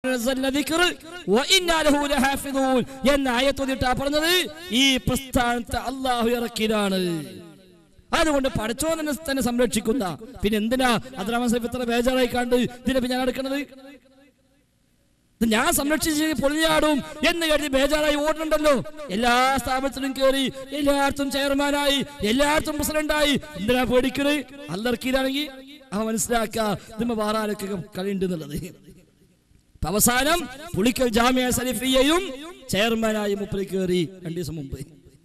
നസല ദിക്ർ വഇന്നാ ലഹു ലഹാഫിദൂൻ എന്ന ആയത്തോതിട്ടാ പറഞ്ഞത് ഈ പ്രസ്ഥാനത്തെ അള്ളാഹു ഇറക്കിയതാണ് അതുകൊണ്ട് പഠിച്ചോ തന്നെ തന്നെ സംരക്ഷിക്കുന്ന പിന്നെ എന്തിനാ അദ്രാമൻ സാഹിബ് ഇത്ര ബേജാറായി കണ്ട് ഇതിനെ പിന്നെ ഞാൻ എടുക്കണത് ഇത് ഞാൻ സംരക്ഷിച്ച് പൊളിഞ്ഞാടും എന്ന് കരുതി ബേജാറായി ഓടുന്നുണ്ടല്ലോ എല്ലാ സ്ഥാപനത്തിലും കയറി എല്ലായിടത്തും ചെയർമാനായി എല്ലായിടത്തും പ്രസിഡന്റായി എന്തിനാ പേടിക്കണത് അല്ലർക്കിയിലാണെങ്കിൽ അവൻ മനസ്സിലാക്കുക ഇതിമ്മ വേറാരൊക്കെ കളിയുണ്ട് എന്നുള്ളത് ഇപ്പൊ അവസാനം പുളിക്കൽ ജാമ്യ സലിഫിയയും ചെയർമാനായി മൂപ്പര് കയറി രണ്ടു ദിവസം മുമ്പ്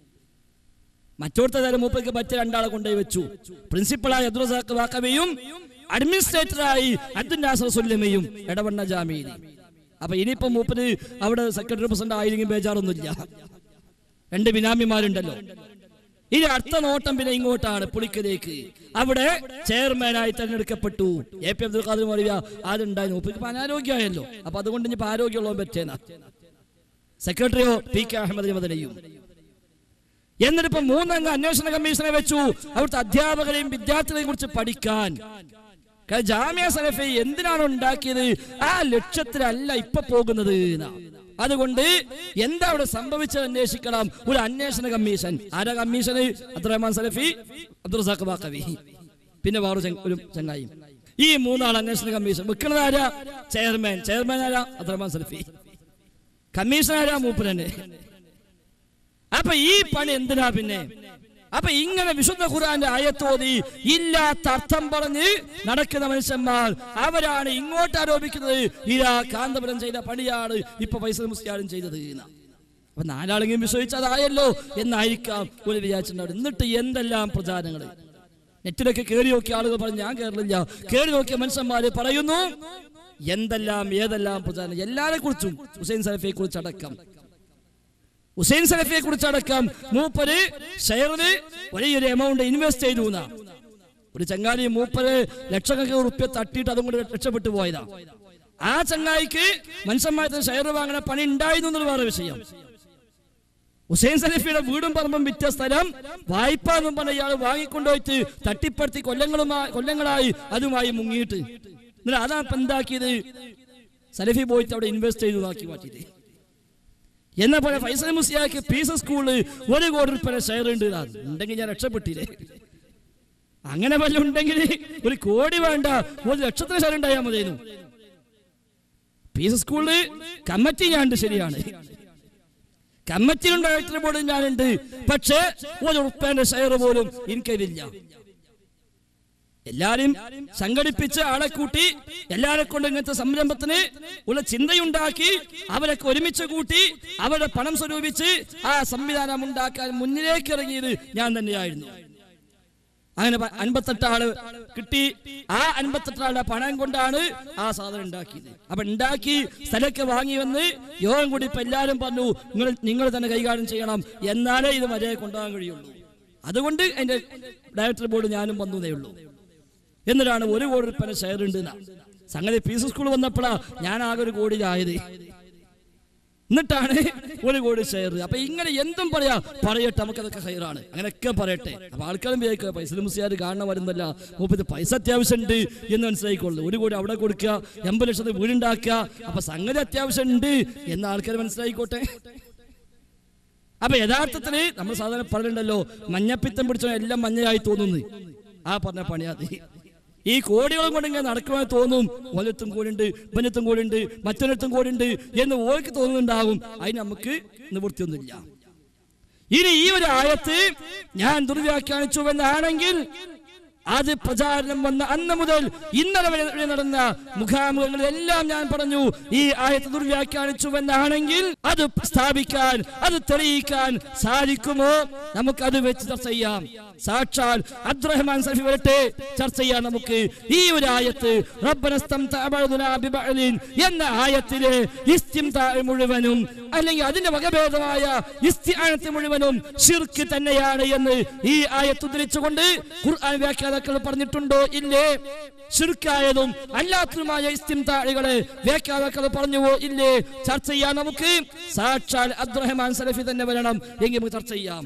മറ്റോടത്തെ തരം മൂപ്പർക്ക് മറ്റേ രണ്ടാളെ കൊണ്ടുപോയി വെച്ചു പ്രിൻസിപ്പളായി അബ്ദുറസാഖ് വാക്കവയും അഡ്മിനിസ്ട്രേറ്ററായി അബ്ദുൽ നാസർ സുല്ലമയും ഇടവണ്ണ ജാമ്യയിൽ അപ്പൊ ഇനിയിപ്പോ മൂപ്പര് അവിടെ സെക്രട്ടറി പ്രസിഡന്റ് ആയില്ലെങ്കിൽ ബേജാറൊന്നുമില്ല രണ്ട് ബിനാമിമാരുണ്ടല്ലോ ഇനി അടുത്ത നോട്ടം പിന്നെ ഇങ്ങോട്ടാണ് പുളിക്കലേക്ക് അവിടെ ചെയർമാനായി തെരഞ്ഞെടുക്കപ്പെട്ടു എ പി അബ്ദുൽ ഖാദർ മറിയ അതുണ്ടായി മൂപ്പർക്ക് ഇപ്പൊ അനാരോഗ്യമായല്ലോ അപ്പൊ അതുകൊണ്ട് ഇനിയിപ്പോ ആരോഗ്യമുള്ളവൻ പറ്റേന സെക്രട്ടറിയോ പി കെ അഹമ്മദ് മദനയും എന്നിട്ട് ഇപ്പൊ മൂന്നംഗ അന്വേഷണ കമ്മീഷനെ വെച്ചു അവിടുത്തെ അധ്യാപകരെയും വിദ്യാർത്ഥികളെയും കുറിച്ച് പഠിക്കാൻ കാരണം ജാമ്യ സലഫി എന്തിനാണ് ഉണ്ടാക്കിയത് ആ ലക്ഷ്യത്തിലല്ല ഇപ്പൊ പോകുന്നത് എന്നാ. അതുകൊണ്ട് എന്താ അവിടെ സംഭവിച്ചത് അന്വേഷിക്കണം ഒരു അന്വേഷണ കമ്മീഷൻ ആരാ കമ്മീഷന് അബ്ദുറഹ്മാൻ സലഫി അബ്ദുറസാഖ് ബാക്കവി പിന്നെ വേറെ ചങ്ങ- ഒരു ചങ്ങായി ഈ മൂന്നാൾ അന്വേഷണ കമ്മീഷൻ വെക്കുന്നത് ആരാ ചെയർമാൻ ചെയർമാൻ ആരാ അബ്ദുറഹ്മാൻ സലഫി കമ്മീഷൻ ആരാ മൂപ്പരന് അപ്പൊ ഈ പണി എന്തിനാ പിന്നെ അപ്പൊ ഇങ്ങനെ വിശുദ്ധ ഖുർആന്റെ ആയത്തോതി ഇല്ലാത്ത അർത്ഥം പറഞ്ഞ് നടക്കുന്ന മനുഷ്യന്മാർ അവരാണ് ഇങ്ങോട്ട് ആരോപിക്കുന്നത് ഇതാ കാന്തപുരം ചെയ്ത പണിയാണ് ഇപ്പൊ പൈസ മുസ്ലിയാരും ചെയ്തത് എന്ന്. അപ്പൊ നാലാളെങ്കിലും വിശ്വസിച്ചതായല്ലോ എന്നായിരിക്കാം ഒരു വിചാരിച്ചിട്ടുണ്ടാവും എന്നിട്ട് എന്തെല്ലാം പ്രചാരങ്ങൾ നെറ്റിലൊക്കെ കയറി നോക്കിയ ആളുകൾ പറഞ്ഞു ഞാൻ കയറില്ല കയറി നോക്കിയ മനുഷ്യന്മാര് പറയുന്നു എന്തെല്ലാം ഏതെല്ലാം പ്രചാരണം എല്ലാരെ കുറിച്ചും ഹുസൈൻ സലഫിയെ കുറിച്ചടക്കം ഹുസൈൻ സലഫിയെ കുറിച്ചടക്കം മൂപ്പര് ഷെയറിന് വലിയൊരു എമൗണ്ട് ഇൻവെസ്റ്റ് ചെയ്തു എന്നാ. ഒരു ചങ്ങാതി മൂപ്പര് ലക്ഷക്കണക്കിന് റുപ്യ തട്ടിയിട്ട് അതും കൂടെ രക്ഷപ്പെട്ടു പോയതാ ആ ചങ്ങായിക്ക് മനുഷ്യന്മാരത്തിന് ഷെയർ വാങ്ങണ പണി ഉണ്ടായിരുന്നു എന്നുള്ള വേറെ വിഷയം ഹുസൈൻ സലഫിയുടെ വീടും പറമ്പും വിറ്റ സ്ഥലം വായ്പ എന്നും പറഞ്ഞ ഇയാൾ വാങ്ങിക്കൊണ്ടുപോയിട്ട് തട്ടിപ്പടുത്തി കൊല്ലങ്ങളുമായി കൊല്ലങ്ങളായി അതുമായി മുങ്ങിയിട്ട് എന്നിട്ട് അതാ ഇപ്പൊ എന്താക്കിയത് സലഫി പോയിട്ട് അവിടെ ഇൻവെസ്റ്റ് ചെയ്തു ആക്കി മാറ്റിയത് എന്ന പോലെ ഫൈസൽ മുസിയാക്ക് പീസ് സ്കൂളിൽ ഒരു കോടി റുപ്യ ഷെയർ ഉണ്ട് ഇതാ. ഉണ്ടെങ്കിൽ ഞാൻ രക്ഷപ്പെട്ടില്ലേ അങ്ങനെ വല്ല ഉണ്ടെങ്കിൽ ഒരു കോടി വേണ്ട ഒരു ലക്ഷത്തിന് ഷെയർ ഉണ്ടായാൽ മതിയായിരുന്നു പീസ് സ്കൂളിൽ കമ്മിറ്റി ഞാനുണ്ട് ശരിയാണ് കമ്മിറ്റിയിലും ഡയറക്ടർ ബോർഡും ഞാനുണ്ട് പക്ഷേ ഒരു ഉറുപ്പേന്റെ ഷെയർ പോലും എനിക്കതില്ല എല്ലാരും സംഘടിപ്പിച്ച് ആളെ കൂട്ടി എല്ലാരെ കൊണ്ട് ഇങ്ങനത്തെ സംരംഭത്തിന് ഉള്ള ചിന്തയുണ്ടാക്കി അവരൊക്കെ ഒരുമിച്ച് കൂട്ടി അവരുടെ പണം സ്വരൂപിച്ച് ആ സംവിധാനം ഉണ്ടാക്കാൻ മുന്നിലേക്ക് ഇറങ്ങിയത് ഞാൻ തന്നെയായിരുന്നു അങ്ങനെ പ- അൻപത്തെട്ട് ആള് കിട്ടി ആ അൻപത്തെട്ട് ആളുടെ പണം കൊണ്ടാണ് ആ സാധനം ഉണ്ടാക്കിയത് അപ്പൊ ഉണ്ടാക്കി സ്ഥലമൊക്കെ വാങ്ങി വന്ന് യോഗം കൂടി ഇപ്പൊ എല്ലാവരും പറഞ്ഞു നിങ്ങൾ നിങ്ങൾ തന്നെ കൈകാര്യം ചെയ്യണം എന്നാലേ ഇത് വരെ കൊണ്ടുപോകാൻ കഴിയുള്ളൂ അതുകൊണ്ട് അതിന്റെ ഡയറക്ടർ ബോർഡ് ഞാനും വന്നതേ ഉള്ളൂ എന്നിട്ടാണ് ഒരു കോടി റുപ്യ ഷെയർ ഉണ്ട് എന്നാ. സംഗതി പീസ് സ്കൂൾ വന്നപ്പോഴാ ഞാൻ ആകെ ഒരു കോടിയിലായത് എന്നിട്ടാണ് ഒരു കോടി ഷെയർ അപ്പൊ ഇങ്ങനെ എന്തും പറയാ പറയട്ടെ നമുക്കതൊക്കെ ഹൈറാണ് അങ്ങനെയൊക്കെ പറയട്ടെ അപ്പൊ ആൾക്കാരും വിചാരിക്കുക പൈസ മുസിയാർ കാണാൻ വരുന്നല്ല മൂപ്പത് പൈസ അത്യാവശ്യമുണ്ട് എന്ന് മനസ്സിലായിക്കൊള്ളു ഒരു കോടി അവിടെ കൊടുക്കുക എൺപത് ലക്ഷത്തിന് വീടുണ്ടാക്കുക അപ്പൊ സംഗതി അത്യാവശ്യം ഉണ്ട് എന്ന് ആൾക്കാർ മനസ്സിലായിക്കോട്ടെ അപ്പൊ യഥാർത്ഥത്തില് നമ്മൾ സാധാരണ പറഞ്ഞിട്ടുണ്ടല്ലോ മഞ്ഞപ്പിത്തം പിടിച്ച എല്ലാം മഞ്ഞയായി തോന്നുന്നു ആ പറഞ്ഞ പണിയാത് ഈ കോടികളും കൊണ്ട് ഇങ്ങനെ നടക്കണമെന്ന് തോന്നും ഓലത്തും കൂടിണ്ട് ഇവനത്തും കൂടിണ്ട് മറ്റൊരിടത്തും കൂടിണ്ട് എന്ന് ഓർക്ക് തോന്നുന്നുണ്ടാവും അതിന് നമുക്ക് നിവൃത്തിയൊന്നുമില്ല ഇനി ഈ ഒരു ആയത്ത് ഞാൻ ദുർവ്യാഖ്യാനിച്ചു എന്നാണെങ്കിൽ അത് പ്രചാരണം വന്ന അന്ന് മുതൽ ഇന്നലെ വരെ നടന്ന മുഖാമുഖങ്ങളിലെല്ലാം ഞാൻ പറഞ്ഞു ഈ ആയത്ത് ദുർവ്യാഖ്യാനിച്ചു എന്നാണെങ്കിൽ അത് സ്ഥാപിക്കാൻ അത് തെളിയിക്കാൻ സാധിക്കുമോ നമുക്കത് വെച്ച് ചർച്ച ചെയ്യാം സാക്ഷാൽ അബ്ദുറഹ്മാൻ സഫി വരട്ടെ ചർച്ച ചെയ്യാം നമുക്ക് ഈ ഒരു ആയത്ത് റബ്ബനസ്തംതഅ ബഅദുനാ ബിബഅദിൻ എന്ന ആയത്തിലെ ഇസ്തിംതാ മുഴുവനും അല്ലെങ്കിൽ അതിന്റെ വകഭേദമായ ഇസ്തിആനത്ത് മുഴുവനും ഷിർക്ക് തന്നെയാണ് എന്ന് ഈ ആയത്ത് ഉദ്ധരിച്ചുകൊണ്ട് ഖുർആൻ വ്യാഖ്യാതാക്കൾ പറഞ്ഞിട്ടുണ്ടോ ഇല്ലേ ഷിർക്കായതും അല്ലാത്തതുമായ ഇസ്തിംതാഴികളെ വ്യാഖ്യാതാക്കൾ പറഞ്ഞുവോ ഇല്ലേ ചർച്ച ചെയ്യാൻ നമുക്ക് സാക്ഷാൽ അബ്ദുറഹ്മാൻ സലഫി തന്നെ വരണം എങ്കിൽ നമുക്ക് ചർച്ച ചെയ്യാം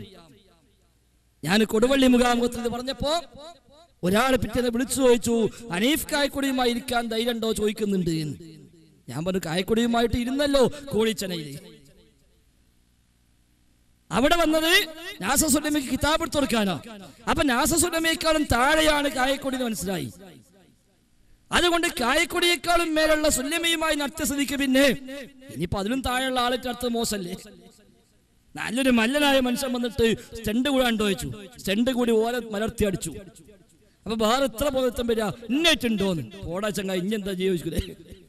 ഞാൻ കൊടുവള്ളി മുഖാമുഖത്തിൽ ഇത് പറഞ്ഞപ്പോ ഒരാളെ പിറ്റേന്ന് വിളിച്ചു ചോദിച്ചു അനീഫ് കായ്ക്കൊടിയുമായി ഇരിക്കാൻ ധൈര്യം ഉണ്ടോ ചോദിക്കുന്നുണ്ട് എന്ന്. ഞാൻ പറഞ്ഞു കായക്കൊടിയുമായിട്ട് ഇരുന്നല്ലോ കോളിച്ചനയില് അവിടെ വന്നത് നാസസുലമയ്ക്ക് കിതാബ് എടുത്ത് കൊടുക്കാനോ അപ്പൊ നാസസുലമയേക്കാളും താഴെയാണ് കായക്കൊടി എന്ന് മനസ്സിലായി അതുകൊണ്ട് കായക്കൊടിയേക്കാളും മേലുള്ള സുല്ലമയുമായി നടത്തിയ സ്ഥിതിക്ക് പിന്നെ ഇനിയിപ്പോ അതിലും താഴെയുള്ള ആളിന്റെ അടുത്ത് മോശല്ലേ നല്ലൊരു മല്ലനായ മനുഷ്യൻ വന്നിട്ട് സ്റ്റെണ്ട് കൂടെ ചോദിച്ചു സ്റ്റെണ്ട് കൂടി ഓല മലർത്തി അടിച്ചു അപ്പൊ വേറെ എത്ര ബോധത്വം വരിക ഇന്നേറ്റുണ്ടോന്ന് പോടാ ചങ്ങ ഇഞ്ഞെന്താ ജീവിക്കൂലേ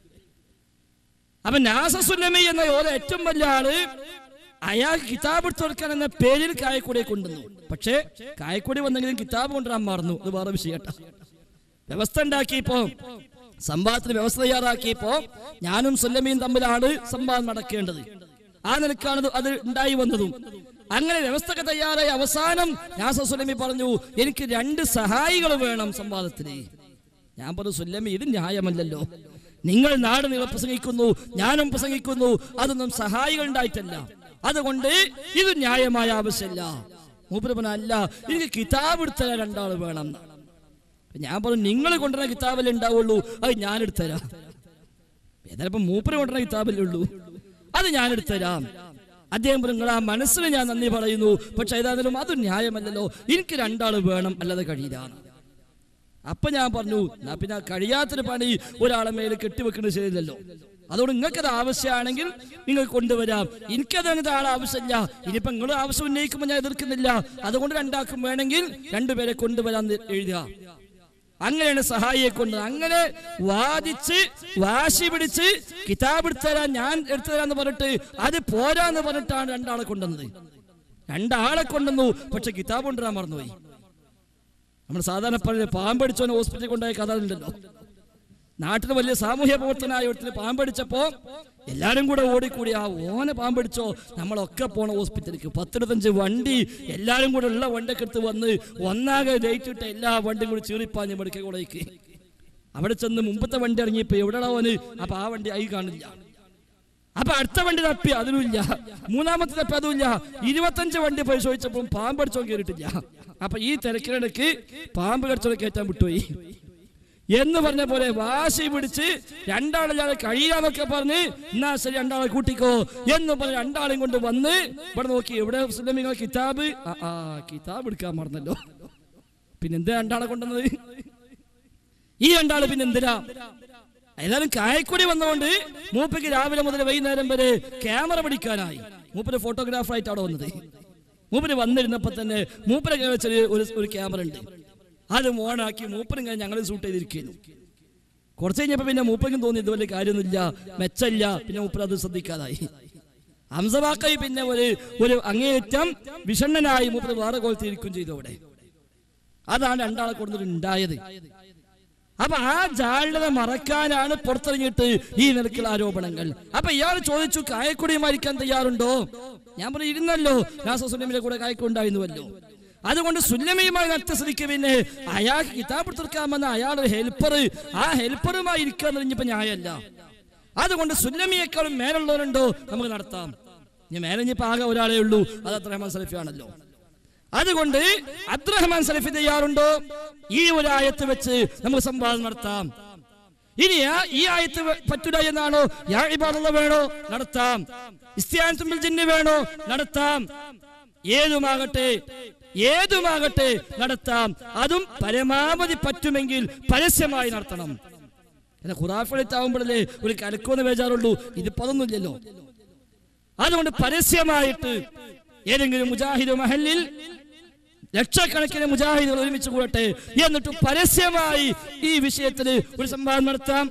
അപ്പൊ നാസസുല്ലമി എന്ന ഓരോ ഏറ്റവും വലിയ ആള് അയാൾ കിതാബ് എടുത്ത് കൊടുക്കാൻ എന്ന പേരിൽ കായക്കൊടിയെ കൊണ്ടുവന്നു പക്ഷേ കായക്കൊടി വന്നെങ്കിലും കിതാബ് കൊണ്ടുവരാൻ മറന്നു അത് വേറെ വിഷയം കേട്ടോ വ്യവസ്ഥ ഉണ്ടാക്കിയപ്പോ സംവാദത്തിന് വ്യവസ്ഥ തയ്യാറാക്കിയപ്പോ ഞാനും സുല്ലമിയും തമ്മിലാണ് സംവാദം നടക്കേണ്ടത് ആ നിലക്കാണ് ഇത് അത് ഉണ്ടായി വന്നതും അങ്ങനെ വ്യവസ്ഥക്ക് തയ്യാറായി അവസാനം നാസ സുല്ലമി പറഞ്ഞു എനിക്ക് രണ്ട് സഹായികൾ വേണം സംവാദത്തിന് ഞാൻ പറഞ്ഞു സുല്ലമി ഇത് ന്യായമല്ലല്ലോ നിങ്ങൾ നാട് നിങ്ങൾ പ്രസംഗിക്കുന്നു ഞാനും പ്രസംഗിക്കുന്നു അതൊന്നും സഹായികൾ ഉണ്ടായിട്ടല്ല അതുകൊണ്ട് ഇത് ന്യായമായ ആവശ്യമില്ല മൂപ്പരപ്പന അല്ല എനിക്ക് കിതാബ് എടുത്ത രണ്ടാൾ വേണം എന്നാണ്. അപ്പൊ ഞാൻ പറഞ്ഞു നിങ്ങൾ കൊണ്ടുവരുന്ന കിതാബല്ലേ ഉണ്ടാവുള്ളൂ അത് ഞാൻ എടുത്തരാം ഏതായാലും ഇപ്പൊ മൂപ്പര് കൊണ്ടുവരുന്ന കിതാബല്ലേ ഉള്ളൂ അത് ഞാൻ എടുത്തരാം അദ്ദേഹം പറഞ്ഞു നിങ്ങൾ ആ മനസ്സിന് ഞാൻ നന്ദി പറയുന്നു പക്ഷെ ഏതായാലും അത് ന്യായമല്ലല്ലോ എനിക്ക് രണ്ടാൾ വേണം അല്ലാതെ കഴിയില്ല അപ്പൊ ഞാൻ പറഞ്ഞു എന്നാ പിന്നെ ആ കഴിയാത്തൊരു പണി ഒരാളെ മേലെ കെട്ടിവെക്കുന്നത് ശരിയല്ലല്ലോ അതുകൊണ്ട് നിങ്ങൾക്കത് ആവശ്യമാണെങ്കിൽ നിങ്ങൾ കൊണ്ടുവരാം എനിക്കത് അങ്ങനത്തെ ആൾ ആവശ്യമില്ല ഇനിയിപ്പോ നിങ്ങൾ ആവശ്യം ഉന്നയിക്കുമ്പോൾ ഞാൻ എതിർക്കുന്നില്ല അതുകൊണ്ട് രണ്ടാക്കും വേണമെങ്കിൽ രണ്ടുപേരെ കൊണ്ടുവരാൻ എഴുതുക അങ്ങനെയാണ് സഹായിയെ കൊണ്ട് അങ്ങനെ വാദിച്ച് വാശി പിടിച്ച് കിതാബ് എടുത്തുതരാൻ ഞാൻ എടുത്തുതരാന്ന് പറഞ്ഞിട്ട് അത് പോരാന്ന് പറഞ്ഞിട്ടാണ് രണ്ടാളെ കൊണ്ടുവന്നത് രണ്ടാളെ കൊണ്ടുവന്നു പക്ഷെ കിതാബ് കൊണ്ടുവരാൻ മറന്നുപോയി നമ്മൾ സാധാരണ പറഞ്ഞ പാമ്പടിച്ചോനെ ഹോസ്പിറ്റലിൽ കൊണ്ടുപോയ കഥ ഉണ്ടല്ലോ നാട്ടിൽ വലിയ സാമൂഹ്യ പ്രവർത്തനായ ഒരുത്തിന് പാമ്പടിച്ചപ്പോ എല്ലാരും കൂടെ ഓടിക്കൂടി ആ ഓനെ പാമ്പടിച്ചോ നമ്മളൊക്കെ പോണ ഹോസ്പിറ്റലിലേക്ക് പത്തിരുപത്തഞ്ച് വണ്ടി എല്ലാരും കൂടെ ഉള്ള വണ്ടിയൊക്കെ എടുത്ത് വന്ന് ഒന്നാകെ ഡേറ്റിട്ട് എല്ലാ വണ്ടിയും കൂടി ചീറിപ്പാഞ്ഞ് മെഡിക്കൽ കോളേജ് അവിടെ ചെന്ന് മുമ്പത്തെ വണ്ടി ഇറങ്ങിയപ്പോ എവിടെയാ ഓന് അപ്പൊ ആ വണ്ടി ആയി കാണില്ല അപ്പൊ അടുത്ത വണ്ടി തപ്പി അതിലുമില്ല മൂന്നാമത്തെ തപ്പി അതുമില്ല ഇരുപത്തഞ്ച് വണ്ടി പരിശോധിച്ചപ്പോൾ പാമ്പ് കടിച്ചോ കയറിയിട്ടില്ല അപ്പൊ ഈ തിരക്കിനിടയ്ക്ക് പാമ്പ് കടിച്ചോ കയറ്റാൻ വിട്ടുപോയി എന്ന് പറഞ്ഞ പോലെ വാശി പിടിച്ച് രണ്ടാളില്ലാതെ കഴിയാന്നൊക്കെ പറഞ്ഞ് എന്നാ ശരി രണ്ടാളെ കൂട്ടിക്കോ എന്ന് പറഞ്ഞ് രണ്ടാളെയും കൊണ്ട് വന്ന് ഇവിടെ നോക്കി എവിടെ മുസ്ലിമിങ്ങൾ കിതാബ് ആ, ആ കിതാബ് എടുക്കാൻ മറന്നല്ലോ പിന്നെന്താ രണ്ടാളെ കൊണ്ടുവന്നത് ഈ രണ്ടാള് പിന്നെ എന്തിനാ ഏതായാലും കായക്കൊടി വന്നുകൊണ്ട് മൂപ്പയ്ക്ക് രാവിലെ മുതൽ വൈകുന്നേരം വരെ ക്യാമറ പിടിക്കാനായി മൂപ്പര് ഫോട്ടോഗ്രാഫറായിട്ട് അവിടെ വന്നത് മൂപ്പര് വന്നിരുന്നപ്പോ തന്നെ മൂപ്പരെ കയ്യിൽ വെച്ചൊരു ഒരു ഒരു ക്യാമറ ഉണ്ട് അത് ഓണാക്കി മൂപ്പരും കഴിഞ്ഞ് ഞങ്ങൾ ഷൂട്ട് ചെയ്തിരിക്കുന്നു കുറച്ച് കഴിഞ്ഞപ്പോ പിന്നെ മൂപ്പയ്ക്കും തോന്നി ഇത് വലിയ കാര്യമൊന്നുമില്ല മെച്ചല്ല പിന്നെ മൂപ്പർ അത് ശ്രദ്ധിക്കാതായി ഹംസവാക്കായി പിന്നെ ഒരു ഒരു അങ്ങേയറ്റം വിഷണ്ണനായി മൂപ്പർ വേറെ കോലത്തിരിക്കും ചെയ്തു അവിടെ അതാണ് രണ്ടാളെ കൊടുത്തിട്ട് ഉണ്ടായത് അപ്പൊ ആ ജാള്യത മറക്കാനാണ് പുറത്തിറങ്ങിയിട്ട് ഈ നിലക്കുള്ള ആരോപണങ്ങൾ അപ്പൊ ഇയാൾ ചോദിച്ചു കായക്കൊടി മരിക്കാൻ തയ്യാറുണ്ടോ ഞാൻ പറഞ്ഞു ഇരുന്നല്ലോ നാസുലമിന്റെ കൂടെ കായക്കൊണ്ടായിരുന്നുവല്ലോ അതുകൊണ്ട് സുല്ലമയുമായി നടത്തിയ സ്ഥിതിക്ക് പിന്നെ അയാൾക്ക് കിതാബ് തീർക്കാമെന്ന അയാളുടെ ഹെൽപ്പർ ആ ഹെൽപ്പറുമായി ഇരിക്കാൻ പറഞ്ഞപ്പോ ന്യായമല്ല അതുകൊണ്ട് സുല്ലമിയേക്കാളും മേലുള്ളവരുണ്ടോ നമുക്ക് നടത്താം ഇനി മേലെ ഇനിയിപ്പോ ആകെ ഒരാളേ ഉള്ളൂ അത് അത്രഹമാൻ സലഫിയാണല്ലോ അതുകൊണ്ട് അബ്ദുറഹ്മാൻ സലഫി തയ്യാറുണ്ടോ ഈ ഒരു ആയത്ത് വെച്ച് നമുക്ക് സംവാദം നടത്താം ഇനി ആ- ഈ ആയത്ത് വ- പറ്റൂല എന്നാണോ യാ ഇബാദുള്ള വേണോ നടത്താം ഇസ്തിയാനത്തും ബിൽ ജിന്ന് വേണോ നടത്താം ഏതുമാകട്ടെ ഏതുമാകട്ടെ നടത്താം അതും പരമാവധി പറ്റുമെങ്കിൽ പരസ്യമായി നടത്തണം അല്ല ഖുറാഫിളത്താവുമ്പോഴല്ലേ ഒരു കലക്കോന്ന് ബേജാറുള്ളൂ ഇതിപ്പോ അതൊന്നുമില്ലല്ലോ അതുകൊണ്ട് പരസ്യമായിട്ട് ഏതെങ്കിലും മുജാഹിദ് മഹലിൽ ലക്ഷക്കണക്കിന് മുജാഹിദുകൾ ഒരുമിച്ച് കൂടട്ടെ എന്നിട്ട് പരസ്യമായി ഈ വിഷയത്തിൽ ഒരു സംവാദം നടത്താം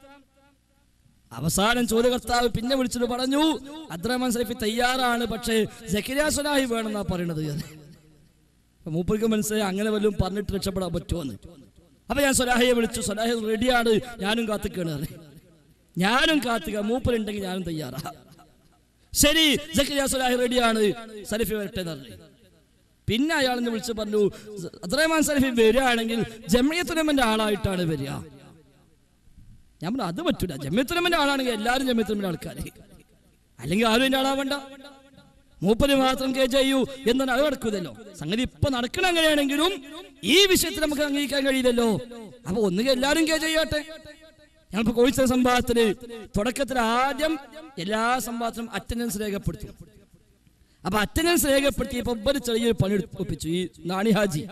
അവസാനം ചോദ്യകർത്താവ് പിന്നെ വിളിച്ചിട്ട് പറഞ്ഞു അബ്ദുറഹ്മാൻ സൈഫി തയ്യാറാണ് പക്ഷേ സക്കിരിയ സുലാഹി വേണമെന്നാ പറയണത് അപ്പൊ മൂപ്പർക്ക് മനസ്സിലായി അങ്ങനെ വല്ലതും പറഞ്ഞിട്ട് രക്ഷപ്പെടാൻ പറ്റുമെന്ന് അപ്പൊ ഞാൻ സുലാഹിയെ വിളിച്ചു സുലാഹി റെഡിയാണ് ഞാനും കാത്തിക്കാണ് ഞാനും കാത്തുക മൂപ്പരുണ്ടെങ്കിൽ ഞാനും തയ്യാറാ ശരി സക്കിരിയ സുലാഹി റെഡിയാണ് സലഫി വരട്ടെ എന്ന് പറഞ്ഞു പിന്നെ അയാൾ എന്നെ വിളിച്ച് പറഞ്ഞു അബ്ദുറഹ്മാൻ സലഫി വരികയാണെങ്കിൽ ജമിയത്തുലമന്റെ ആളായിട്ടാണ് വരിക ഞാൻ പറഞ്ഞു അത് പറ്റൂല ജമ്യത്തുലമന്റെ ആളാണെങ്കിൽ എല്ലാവരും ജമ്യത്തുലമന്റെ ആൾക്കാർ അല്ലെങ്കിൽ ആരും എന്റെ ആളാവണ്ട മൂപ്പര് മാത്രം കെ ചെയ്യൂ എന്നാണ് അത് നടക്കൂലല്ലോ സംഗതി ഇപ്പൊ നടക്കണ അങ്ങനെയാണെങ്കിലും ഈ വിഷയത്തിൽ നമുക്ക് അംഗീകരിക്കാൻ കഴിയില്ലല്ലോ അപ്പൊ ഒന്നുകിൽ എല്ലാവരും കെ ചെയ്യട്ടെ ഞങ്ങളിപ്പോ കോഴിച്ച സംഭവത്തിന് തുടക്കത്തിൽ ആദ്യം എല്ലാ സംഭവത്തിനും അറ്റൻഡൻസ് രേഖപ്പെടുത്തും അപ്പൊ അറ്റൻഡൻസ് രേഖപ്പെടുത്തിയപ്പോ ഒരു ചെറിയൊരു പണി ഒപ്പിച്ചു ഈ നാണി ഹാജി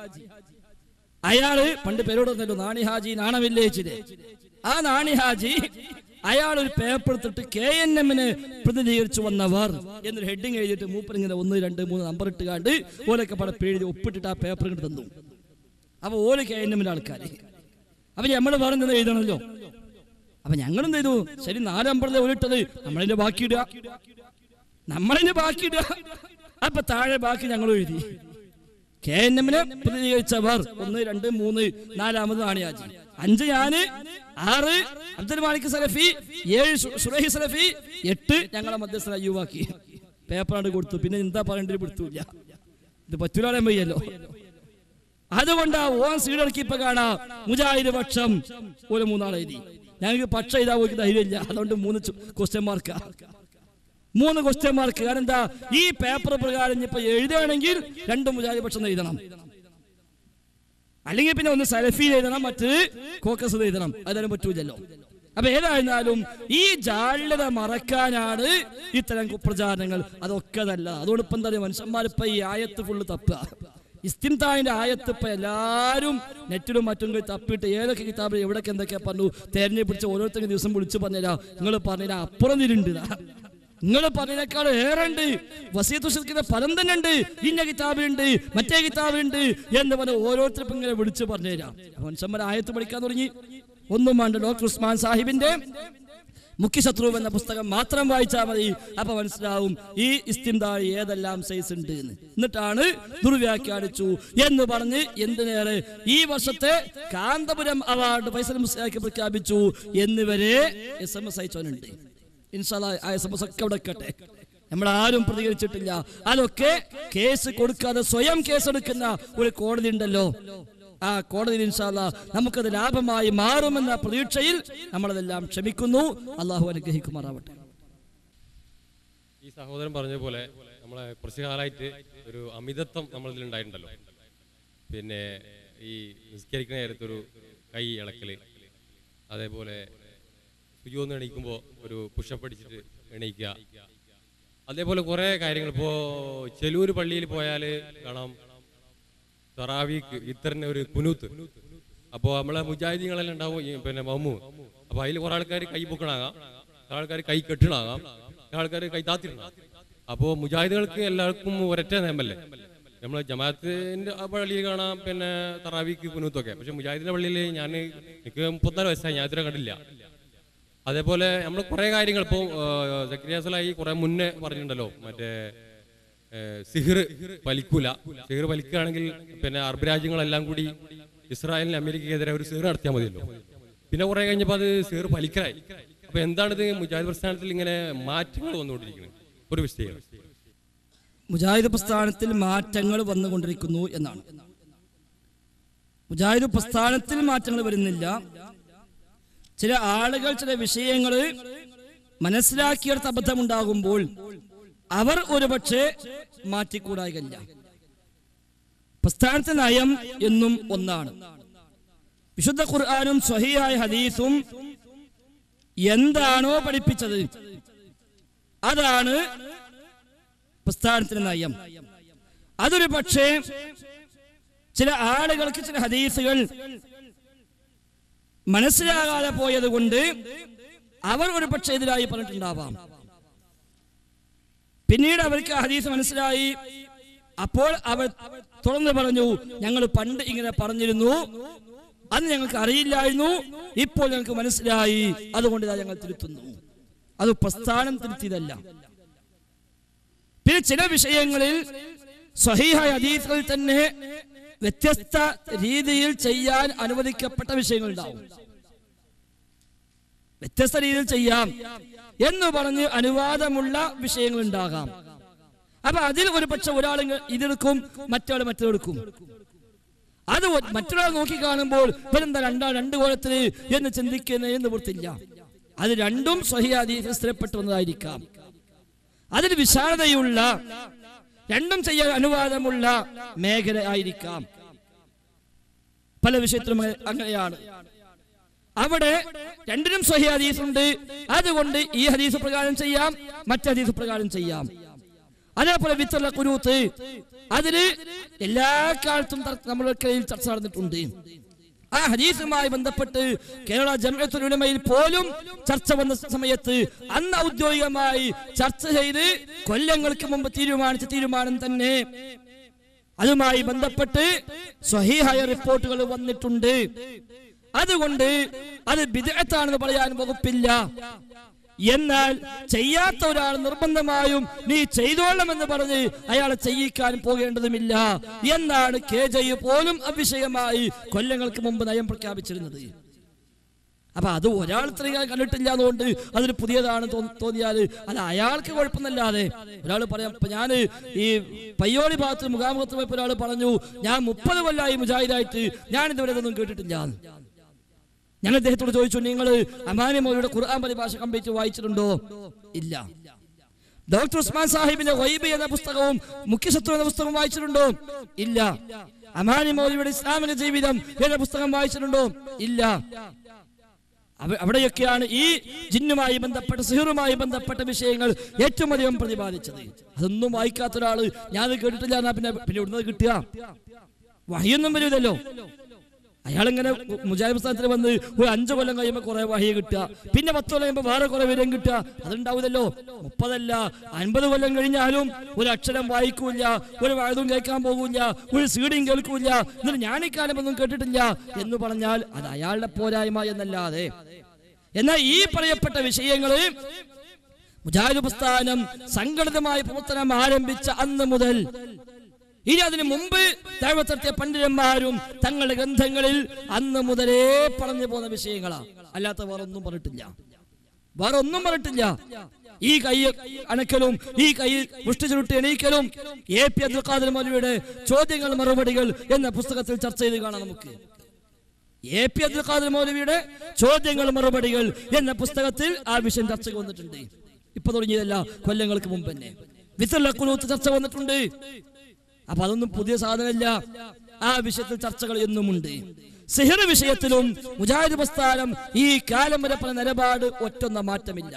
അയാള് പണ്ട് പേരോടൊന്നല്ലോ നാണി ഹാജി നാണ വില്ലേജിലെ ആ നാണി ഹാജി അയാൾ ഒരു പേപ്പർ എടുത്തിട്ട് കെ എൻ എമ്മിന് പ്രതിനിധീകരിച്ചു വന്നവർ എന്നൊരു ഹെഡിങ് എഴുതിയിട്ട് മൂപ്പരിങ്ങനെ ഒന്ന് രണ്ട് മൂന്ന് നമ്പർ ഇട്ടുകാണ്ട് ഓലൊക്കെ പടം എഴുതി ഒപ്പിട്ടിട്ട് ആ പേപ്പർ ഇങ്ങോട്ട് തന്നു അപ്പൊ ഓല് കെ എൻ എമ്മിന്റെ ആൾക്കാര് അപ്പൊ നമ്മൾ പറഞ്ഞത് എഴുതണമല്ലോ അപ്പൊ ഞങ്ങൾ എന്ത് ചെയ്തു ശരി നാല് നമ്പറിലെ ഒരിട്ടത് നമ്മളതിന്റെ ബാക്കിയിടുക നമ്മളതിന്റെ ബാക്കിയിടുക അപ്പൊ താഴെ ബാക്കി ഞങ്ങൾ എഴുതി കെ എൻ എമ്മിനെ പ്രതിനിധീകരിച്ചവർ ഒന്ന് രണ്ട് മൂന്ന് നാലാമത് നാണിയാജി അഞ്ച് ഞാന് ആറ് അബ്ദുൽ മാലിക് സലഫി ഏഴ് സു- സുറൈഹി സലഫി എട്ട് ഞങ്ങളെ മധ്യസ്ഥ യുവാക്കി പേപ്പറാണ്ട് കൊടുത്തു പിന്നെ എന്താ പറയേണ്ടത് പിടുത്തൂല്ല ഇത് പറ്റൂലാളെ വയ്യല്ലോ അതുകൊണ്ടാ ഓൻ സീഡടക്കി ഇപ്പൊ കാണാ മുജാഹിദ് പക്ഷം ഒരു മൂന്നാൾ എഴുതി ഞങ്ങൾക്ക് പക്ഷം ഇതാ ഒരു ധൈര്യമില്ല അതുകൊണ്ട് മൂന്ന് ക്വസ്റ്റ്യൻ മാർക്കാ മൂന്ന് ക്വസ്റ്റ്യൻ മാർക്ക് കാരണം എന്താ ഈ പേപ്പർ പ്രകാരം ഇപ്പൊ എഴുതുകയാണെങ്കിൽ രണ്ട് മുജാഹിദ് പക്ഷം എഴുതണം അല്ലെങ്കിൽ പിന്നെ ഒന്ന് സലഫി എഴുതണം മറ്റ് കോക്കസ് എഴുതണം അതിനും പറ്റൂലല്ലോ അപ്പൊ ഏതായിരുന്നാലും ഈ ജാള്യത മറക്കാനാണ് ഇത്തരം കുപ്രചാരണങ്ങൾ അതൊക്കെ നല്ല അതുകൊണ്ട് ഇപ്പൊ എന്താ പറയുക മനുഷ്യന്മാരിപ്പോ ഈ ആയത്ത് ഫുള്ള് തപ്പുക ഇസ്തിംതാവിന്റെ ആയത്ത് ഇപ്പൊ എല്ലാരും നെറ്റിലും മറ്റും പോയി തപ്പിയിട്ട് ഏതൊക്കെ കിതാബ് എവിടൊക്കെ എന്തൊക്കെയാ പറഞ്ഞു തെരഞ്ഞു പിടിച്ച് ഓരോരുത്തരും ദിവസം വിളിച്ചു പറഞ്ഞുതരാ നിങ്ങൾ പറഞ്ഞുതരാ അപ്പുറം തിരുണ്ട് നിങ്ങൾ പറഞ്ഞതിനേക്കാൾ ഏറെ ഉണ്ട് വസീത്തുഷിക്കുന്ന ഫലം തന്നെ ഉണ്ട് ഇന്ന കിതാബുണ്ട് മറ്റേ കിതാബുണ്ട് എന്ന് പറഞ്ഞ് ഓരോരുത്തർക്കും ഇങ്ങനെ വിളിച്ചു പറഞ്ഞുതരാം മനുഷ്യന്മാർ ആയത്ത് പഠിക്കാൻ തുടങ്ങി ഒന്നും വേണ്ട ഡോക്ടർ ഉസ്മാൻ സാഹിബിന്റെ മുഖ്യശത്രു എന്ന പുസ്തകം മാത്രം വായിച്ചാൽ മതി അപ്പൊ മനസ്സിലാവും ഈ ഇസ്തിംതാഴ് ഏതെല്ലാം സൈസ് ഉണ്ട് എന്ന് എന്നിട്ടാണ് ദുർവ്യാഖ്യാനിച്ചു എന്ന് പറഞ്ഞ് എന്തിനേറെ ഈ വർഷത്തെ കാന്തപുരം അവാർഡ് ഫൈസൽ മുസ്ലിയാക്കി പ്രഖ്യാപിച്ചു എന്നിവരെ എസ് എം എസ് അയച്ചവനുണ്ട് ഇൻഷാല്ലാ ആ എസ് എം എസ് ഒക്കെ അവിടെ വെക്കട്ടെ നമ്മൾ ആരും പ്രതികരിച്ചിട്ടില്ല അതൊക്കെ കേസ് കൊടുക്കാതെ സ്വയം കേസെടുക്കുന്ന ഒരു കോടതി ഉണ്ടല്ലോ ആ കോടതിയിൽ ഇൻഷാല്ല നമുക്കത് ലാഭമായി മാറുമെന്ന പ്രതീക്ഷയിൽ നമ്മളതെല്ലാം ക്ഷമിക്കുന്നു അള്ളാഹു അനുഗ്രഹിക്കുമാറാവട്ടെ ഈ സഹോദരൻ പറഞ്ഞ പോലെ നമ്മളെ കുറച്ചു കാലമായിട്ട് ഒരു അമിതത്വം നമ്മളിൽ ഉണ്ടായിട്ടുണ്ടല്ലോ പിന്നെ ഈ നിസ്കരിക്കുന്ന നേരത്ത് ഒരു കൈ ഇളക്കല് അതേപോലെ സുജോന്ന് എണീക്കുമ്പോൾ ഒരു പുഷപ്പ് അടിച്ചിട്ട് എണീക്കുക അതേപോലെ കുറേ കാര്യങ്ങൾ ഇപ്പോൾ ചെലൂർ പള്ളിയിൽ പോയാൽ കാണാം തറാവിക്ക് ഇത്തറിന് ഒരു കുനൂത്ത് അപ്പോൾ നമ്മളെ മുജാഹിദീങ്ങളെല്ലാം ഉണ്ടാവും ഈ പിന്നെ മമ്മു അപ്പോൾ അതിൽ കുറെ ആൾക്കാർ കൈ പൊക്കണാകാം കുറെ ആൾക്കാർ കൈ കെട്ടണാകാം കുറെ ആൾക്കാർ കൈ താത്തിടണം അപ്പോൾ മുജാഹിദുകൾക്ക് എല്ലാവർക്കും ഒരൊറ്റ നിയമല്ലേ നമ്മളെ ജമാഅത്തിന്റെ ആ പള്ളിയിൽ കാണാം പിന്നെ തറാവിക്ക് കുനൂത്തൊക്കെ പക്ഷെ മുജാഹിദിന്റെ പള്ളിയിൽ ഞാൻ എനിക്ക് മുപ്പത്തിനാല് വയസ്സായി ഞാൻ ഇതുവരെ കണ്ടില്ല അതേപോലെ നമ്മൾ കുറെ കാര്യങ്ങൾ ഇപ്പോൾ സക്രിയാസലായി കുറെ മുന്നേ പറഞ്ഞിട്ടുണ്ടല്ലോ മറ്റേ സിഹിർ പലിക്കൂല സിഹിർ പലിക്കുകയാണെങ്കിൽ പിന്നെ അറബ് രാജ്യങ്ങളെല്ലാം കൂടി ഇസ്രായേലിന് അമേരിക്കയ്ക്കെതിരെ ഒരു സിഹിർ നടത്തിയാൽ മതിയല്ലോ പിന്നെ കുറെ കഴിഞ്ഞപ്പോൾ അത് സിഹിർ പലിക്കലായി അപ്പൊ എന്താണിത് മുജാഹിദ് പ്രസ്ഥാനത്തിൽ ഇങ്ങനെ മാറ്റങ്ങൾ വന്നുകൊണ്ടിരിക്കുന്നത് ഒരു വിഷയം മുജാഹിദ് പ്രസ്ഥാനത്തിൽ മാറ്റങ്ങൾ വന്നുകൊണ്ടിരിക്കുന്നു എന്നാണ് മുജാഹിദ് പ്രസ്ഥാനത്തിൽ മാറ്റങ്ങൾ വരുന്നില്ല ചില ആളുകൾ ചില വിഷയങ്ങൾ മനസ്സിലാക്കിയെടുത്ത് അബദ്ധമുണ്ടാകുമ്പോൾ അവർ ഒരുപക്ഷെ മാറ്റിക്കൂടായില്ല പ്രസ്ഥാനത്തെ നയം എന്നും ഒന്നാണ് വിശുദ്ധ ഖുർആാനും സ്വഹിയായ ഹദീസും എന്താണോ പഠിപ്പിച്ചത് അതാണ് പ്രസ്ഥാനത്തിന്റെ നയം അതൊരു പക്ഷേ ചില ആളുകൾക്ക് ചില ഹദീസുകൾ മനസ്സിലാകാതെ പോയത് കൊണ്ട് അവർ ഒരു പക്ഷേ എതിരായി പറഞ്ഞിട്ടുണ്ടാവാം പിന്നീട് അവർക്ക് ആ ഹദീസ് മനസ്സിലായി അപ്പോൾ അവർ തുറന്നു പറഞ്ഞു ഞങ്ങൾ പണ്ട് ഇങ്ങനെ പറഞ്ഞിരുന്നു അന്ന് ഞങ്ങൾക്ക് അറിയില്ലായിരുന്നു ഇപ്പോൾ ഞങ്ങൾക്ക് മനസ്സിലായി അതുകൊണ്ട് ഇതാ ഞങ്ങൾ തിരുത്തുന്നു അത് പ്രസ്ഥാനം തിരുത്തിയതല്ല പിന്നെ ചില വിഷയങ്ങളിൽ സ്വഹീഹായ ഹദീസുകളിൽ തന്നെ വ്യത്യസ്ത രീതിയിൽ ചെയ്യാൻ അനുവദിക്കപ്പെട്ട വിഷയങ്ങൾ ഉണ്ടാവും വ്യത്യസ്ത രീതിയിൽ ചെയ്യാം എന്ന് പറഞ്ഞ് അനുവാദമുള്ള വിഷയങ്ങൾ ഉണ്ടാകാം അപ്പൊ അതിൽ ഒരു പക്ഷെ ഒരാൾ ഇതെടുക്കും മറ്റൊരാൾ മറ്റെടുക്കും അത് ഒ- മറ്റൊരാൾ നോക്കി കാണുമ്പോൾ ഇവരെന്താ രണ്ടാ രണ്ട് കോലത്തില് എന്ന് ചിന്തിക്കുന്നത് എന്ന് വൃത്തില്ല അത് രണ്ടും സ്വഹിയാദീസിൽ സ്ഥിരപ്പെട്ടു വന്നതായിരിക്കാം അതിന് വിശാലതയുള്ള രണ്ടും ചെയ്യാൻ അനുവാദമുള്ള മേഖല ആയിരിക്കാം പല വിഷയത്തിലും അങ്ങ- അങ്ങനെയാണ് അവിടെ രണ്ടിനും സ്വഹി ഹദീസ് ഉണ്ട് അതുകൊണ്ട് ഈ ഹദീസ് പ്രകാരം ചെയ്യാം മറ്റു ഹദീസ് പ്രകാരം ചെയ്യാം അതേപോലെ വിത്തുള്ള കുരൂത്ത് അതില് എല്ലാ കാലത്തും തർ- നമ്മുടെ കയ്യിൽ ചർച്ച നടന്നിട്ടുണ്ട് ആ ഹദീസുമായി ബന്ധപ്പെട്ട് കേരള ജമയത്തുൽ ഉലമയിൽ പോലും ചർച്ച വന്ന സമയത്ത് അന്ന് ഔദ്യോഗികമായി ചർച്ച ചെയ്ത് കൊല്ലങ്ങൾക്ക് മുമ്പ് തീരുമാനിച്ച തീരുമാനം തന്നെ അതുമായി ബന്ധപ്പെട്ട് സ്വഹീഹായ റിപ്പോർട്ടുകൾ വന്നിട്ടുണ്ട് അതുകൊണ്ട് അത് ബിദഅത്താണെന്ന് പറയാൻ വകുപ്പില്ല എന്നാൽ ചെയ്യാത്ത ഒരാൾ നിർബന്ധമായും നീ ചെയ്തോളണമെന്ന് പറഞ്ഞ് അയാളെ ചെയ്യിക്കാൻ പോകേണ്ടതുമില്ല എന്നാണ് കെ ജയ് പോലും അവിഷയമായി കൊല്ലങ്ങൾക്ക് മുമ്പ് നയം പ്രഖ്യാപിച്ചിരുന്നത് അപ്പൊ അത് ഒരാൾ ഇത്രയും കണ്ടിട്ടില്ല അതുകൊണ്ട് അതൊരു പുതിയതാണ് തോ- തോന്നിയാല് അല്ല അയാൾക്ക് കുഴപ്പമൊന്നല്ലാതെ ഒരാൾ പറയാം ഇപ്പൊ ഞാൻ ഈ പയ്യോളി ഭാഗത്ത് മുഖാമുഖത്ത് പോയപ്പോ ഒരാൾ പറഞ്ഞു ഞാൻ മുപ്പത് കൊല്ലമായി മുജാഹിദായിട്ട് ഞാൻ ഇതുവരെ ഇതൊന്നും കേട്ടിട്ടില്ല ഞാൻ അദ്ദേഹത്തോട് ചോദിച്ചു നിങ്ങൾ അമാനി മൗലിയുടെ ഖുർആൻ പരിഭാഷ കംപ്ലീറ്റ് വായിച്ചിട്ടുണ്ടോ ഇല്ല ഡോക്ടർ ഉസ്മാൻ സാഹിബിന്റെ വൈബ് എന്ന പുസ്തകവും മുഖ്യശത്രു എന്ന പുസ്തകം വായിച്ചിട്ടുണ്ടോ ഇല്ല അമാനി മൗലിയുടെ ഇസ്ലാമിക ജീവിതം എന്ന പുസ്തകം വായിച്ചിട്ടുണ്ടോ ഇല്ല അവ- അവിടെയൊക്കെയാണ് ഈ ജിന്നുമായി ബന്ധപ്പെട്ട സിഹറുമായി ബന്ധപ്പെട്ട വിഷയങ്ങൾ ഏറ്റവും അധികം പ്രതിപാദിച്ചത് അതൊന്നും വായിക്കാത്ത ഒരാള് ഞാൻ കേട്ടിട്ടില്ല എന്നാ പിന്നെ പിന്നെ ഇവിടുന്ന് കിട്ടുക വഹിയൊന്നും വരൂലല്ലോ അയാളിങ്ങനെ മുജാഹിദ് പുസ്തകത്തിൽ വന്ന് ഒരു അഞ്ചു കൊല്ലം കഴിയുമ്പോൾ കുറെ വഹിയ കിട്ടുക പിന്നെ പത്ത് കൊല്ലം കഴിയുമ്പോൾ വേറെ കുറെ വിവരം കിട്ടുക അതുണ്ടാവില്ലല്ലോ മുപ്പതല്ല അൻപത് കൊല്ലം കഴിഞ്ഞാലും ഒരു അക്ഷരം വായിക്കൂല ഒരു വഴുതും കേൾക്കാൻ പോകൂല ഒരു സീഡിയും കേൾക്കൂല എന്നിട്ട് ഞാൻ ഇക്കാലമൊന്നും കേട്ടിട്ടില്ല എന്ന് പറഞ്ഞാൽ അത് അയാളുടെ പോരായ്മ എന്നല്ലാതെ എന്നാൽ ഈ പറയപ്പെട്ട വിഷയങ്ങള് മുജാഹിദ് പ്രസ്ഥാനം സംഘടിതമായ പ്രവർത്തനം ആരംഭിച്ച അന്ന് മുതൽ ഇനി അതിനു മുമ്പ് ദൈവത്തത്തെ പണ്ഡിതന്മാരും തങ്ങളുടെ ഗ്രന്ഥങ്ങളിൽ അന്ന് മുതലേ പറഞ്ഞു പോകുന്ന വിഷയങ്ങളാ അല്ലാത്ത വേറെ ഒന്നും പറഞ്ഞിട്ടില്ല വേറെ ഒന്നും പറഞ്ഞിട്ടില്ല ഈ കൈ അണക്കലും ഈ കൈ മുഷ്ടി ചുരുട്ടി എണീക്കലും എ പി അബ്ദുൽ ഖാദർ മൗലവിയുടെ ചോദ്യങ്ങൾ മറുപടികൾ എന്ന പുസ്തകത്തിൽ ചർച്ച ചെയ്ത് കാണാം നമുക്ക് എ പി അബ്ദുൽ ഖാദർ മൗലവിയുടെ ചോദ്യങ്ങൾ മറുപടികൾ എന്ന പുസ്തകത്തിൽ ആ വിഷയം ചർച്ചയ്ക്ക് വന്നിട്ടുണ്ട് ഇപ്പൊ തുടങ്ങിയതല്ല കൊല്ലങ്ങൾക്ക് മുമ്പ് തന്നെ വിത്തുള്ള കുലൂത്ത് ചർച്ച വന്നിട്ടുണ്ട് അപ്പൊ അതൊന്നും പുതിയ സാധനമല്ല ആ വിഷയത്തിൽ ചർച്ചകൾ എന്നുമുണ്ട് സിഹിർ വിഷയത്തിലും മുജാഹിദ് പ്രസ്ഥാനം ഈ കാലം വരെ പറഞ്ഞ നിലപാട് ഒറ്റൊന്ന മാറ്റമില്ല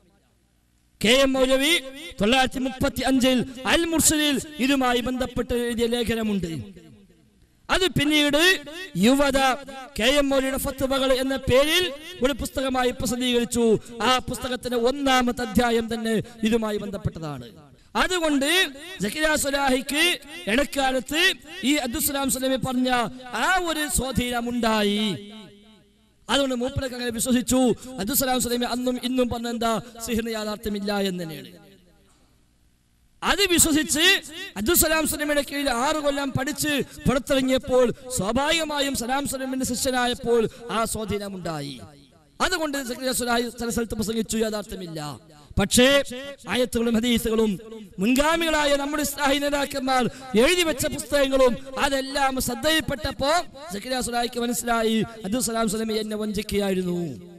കെ എം മൗലവി തൊള്ളായിരത്തി മുപ്പത്തി അഞ്ചിൽ അൽ മുർസലിൽ ഇതുമായി ബന്ധപ്പെട്ട് എഴുതിയ ലേഖനമുണ്ട് അത് പിന്നീട് യുവത കെ എം മൗലിയുടെ ഫത്തുവകൾ എന്ന പേരിൽ ഒരു പുസ്തകമായി പ്രസിദ്ധീകരിച്ചു ആ പുസ്തകത്തിന്റെ ഒന്നാമത്തെ അധ്യായം തന്നെ ഇതുമായി ബന്ധപ്പെട്ടതാണ് അതുകൊണ്ട് സക്കിയ സുലാഹിക്ക് ഇടക്കാലത്ത് ഈ അബ്ദുസ്ലാം സ്വലമി പറഞ്ഞ ആ ഒരു സ്വാധീനം ഉണ്ടായി അതുകൊണ്ട് മൂപ്പരൊക്കെ അങ്ങനെ വിശ്വസിച്ചു അബ്ദുസ്ലാം സ്വലമി അന്നും ഇന്നും പറഞ്ഞ എന്താ സിഹിറിന് യാഥാർത്ഥ്യമില്ല എന്ന് തന്നെയാണ് അത് വിശ്വസിച്ച് അബ്ദുസലാം സ്വലമിയുടെ കീഴിൽ ആറ് കൊല്ലം പഠിച്ച് പുറത്തിറങ്ങിയപ്പോൾ സ്വാഭാവികമായും സലാം സ്വലമിന്റെ ശിഷ്യനായപ്പോൾ ആ സ്വാധീനമുണ്ടായി അതുകൊണ്ട് സക്കരിയ സ്വലാഹി ചില സ്ഥലത്ത് പ്രസംഗിച്ചു യാഥാർത്ഥ്യമില്ല പക്ഷേ ആയത്തുകളും ഹദീസുകളും മുൻഗാമികളായ നമ്മുടെ ഇസ്ലാഹി നേതാക്കന്മാർ എഴുതി വെച്ച പുസ്തകങ്ങളും അതെല്ലാം ശ്രദ്ധയിൽപ്പെട്ടപ്പോ സക്കരിയ സ്വലാഹിക്ക് മനസ്സിലായി അബ്ദുസലാം സ്വലമി എന്നെ വഞ്ചിക്കുകയായിരുന്നു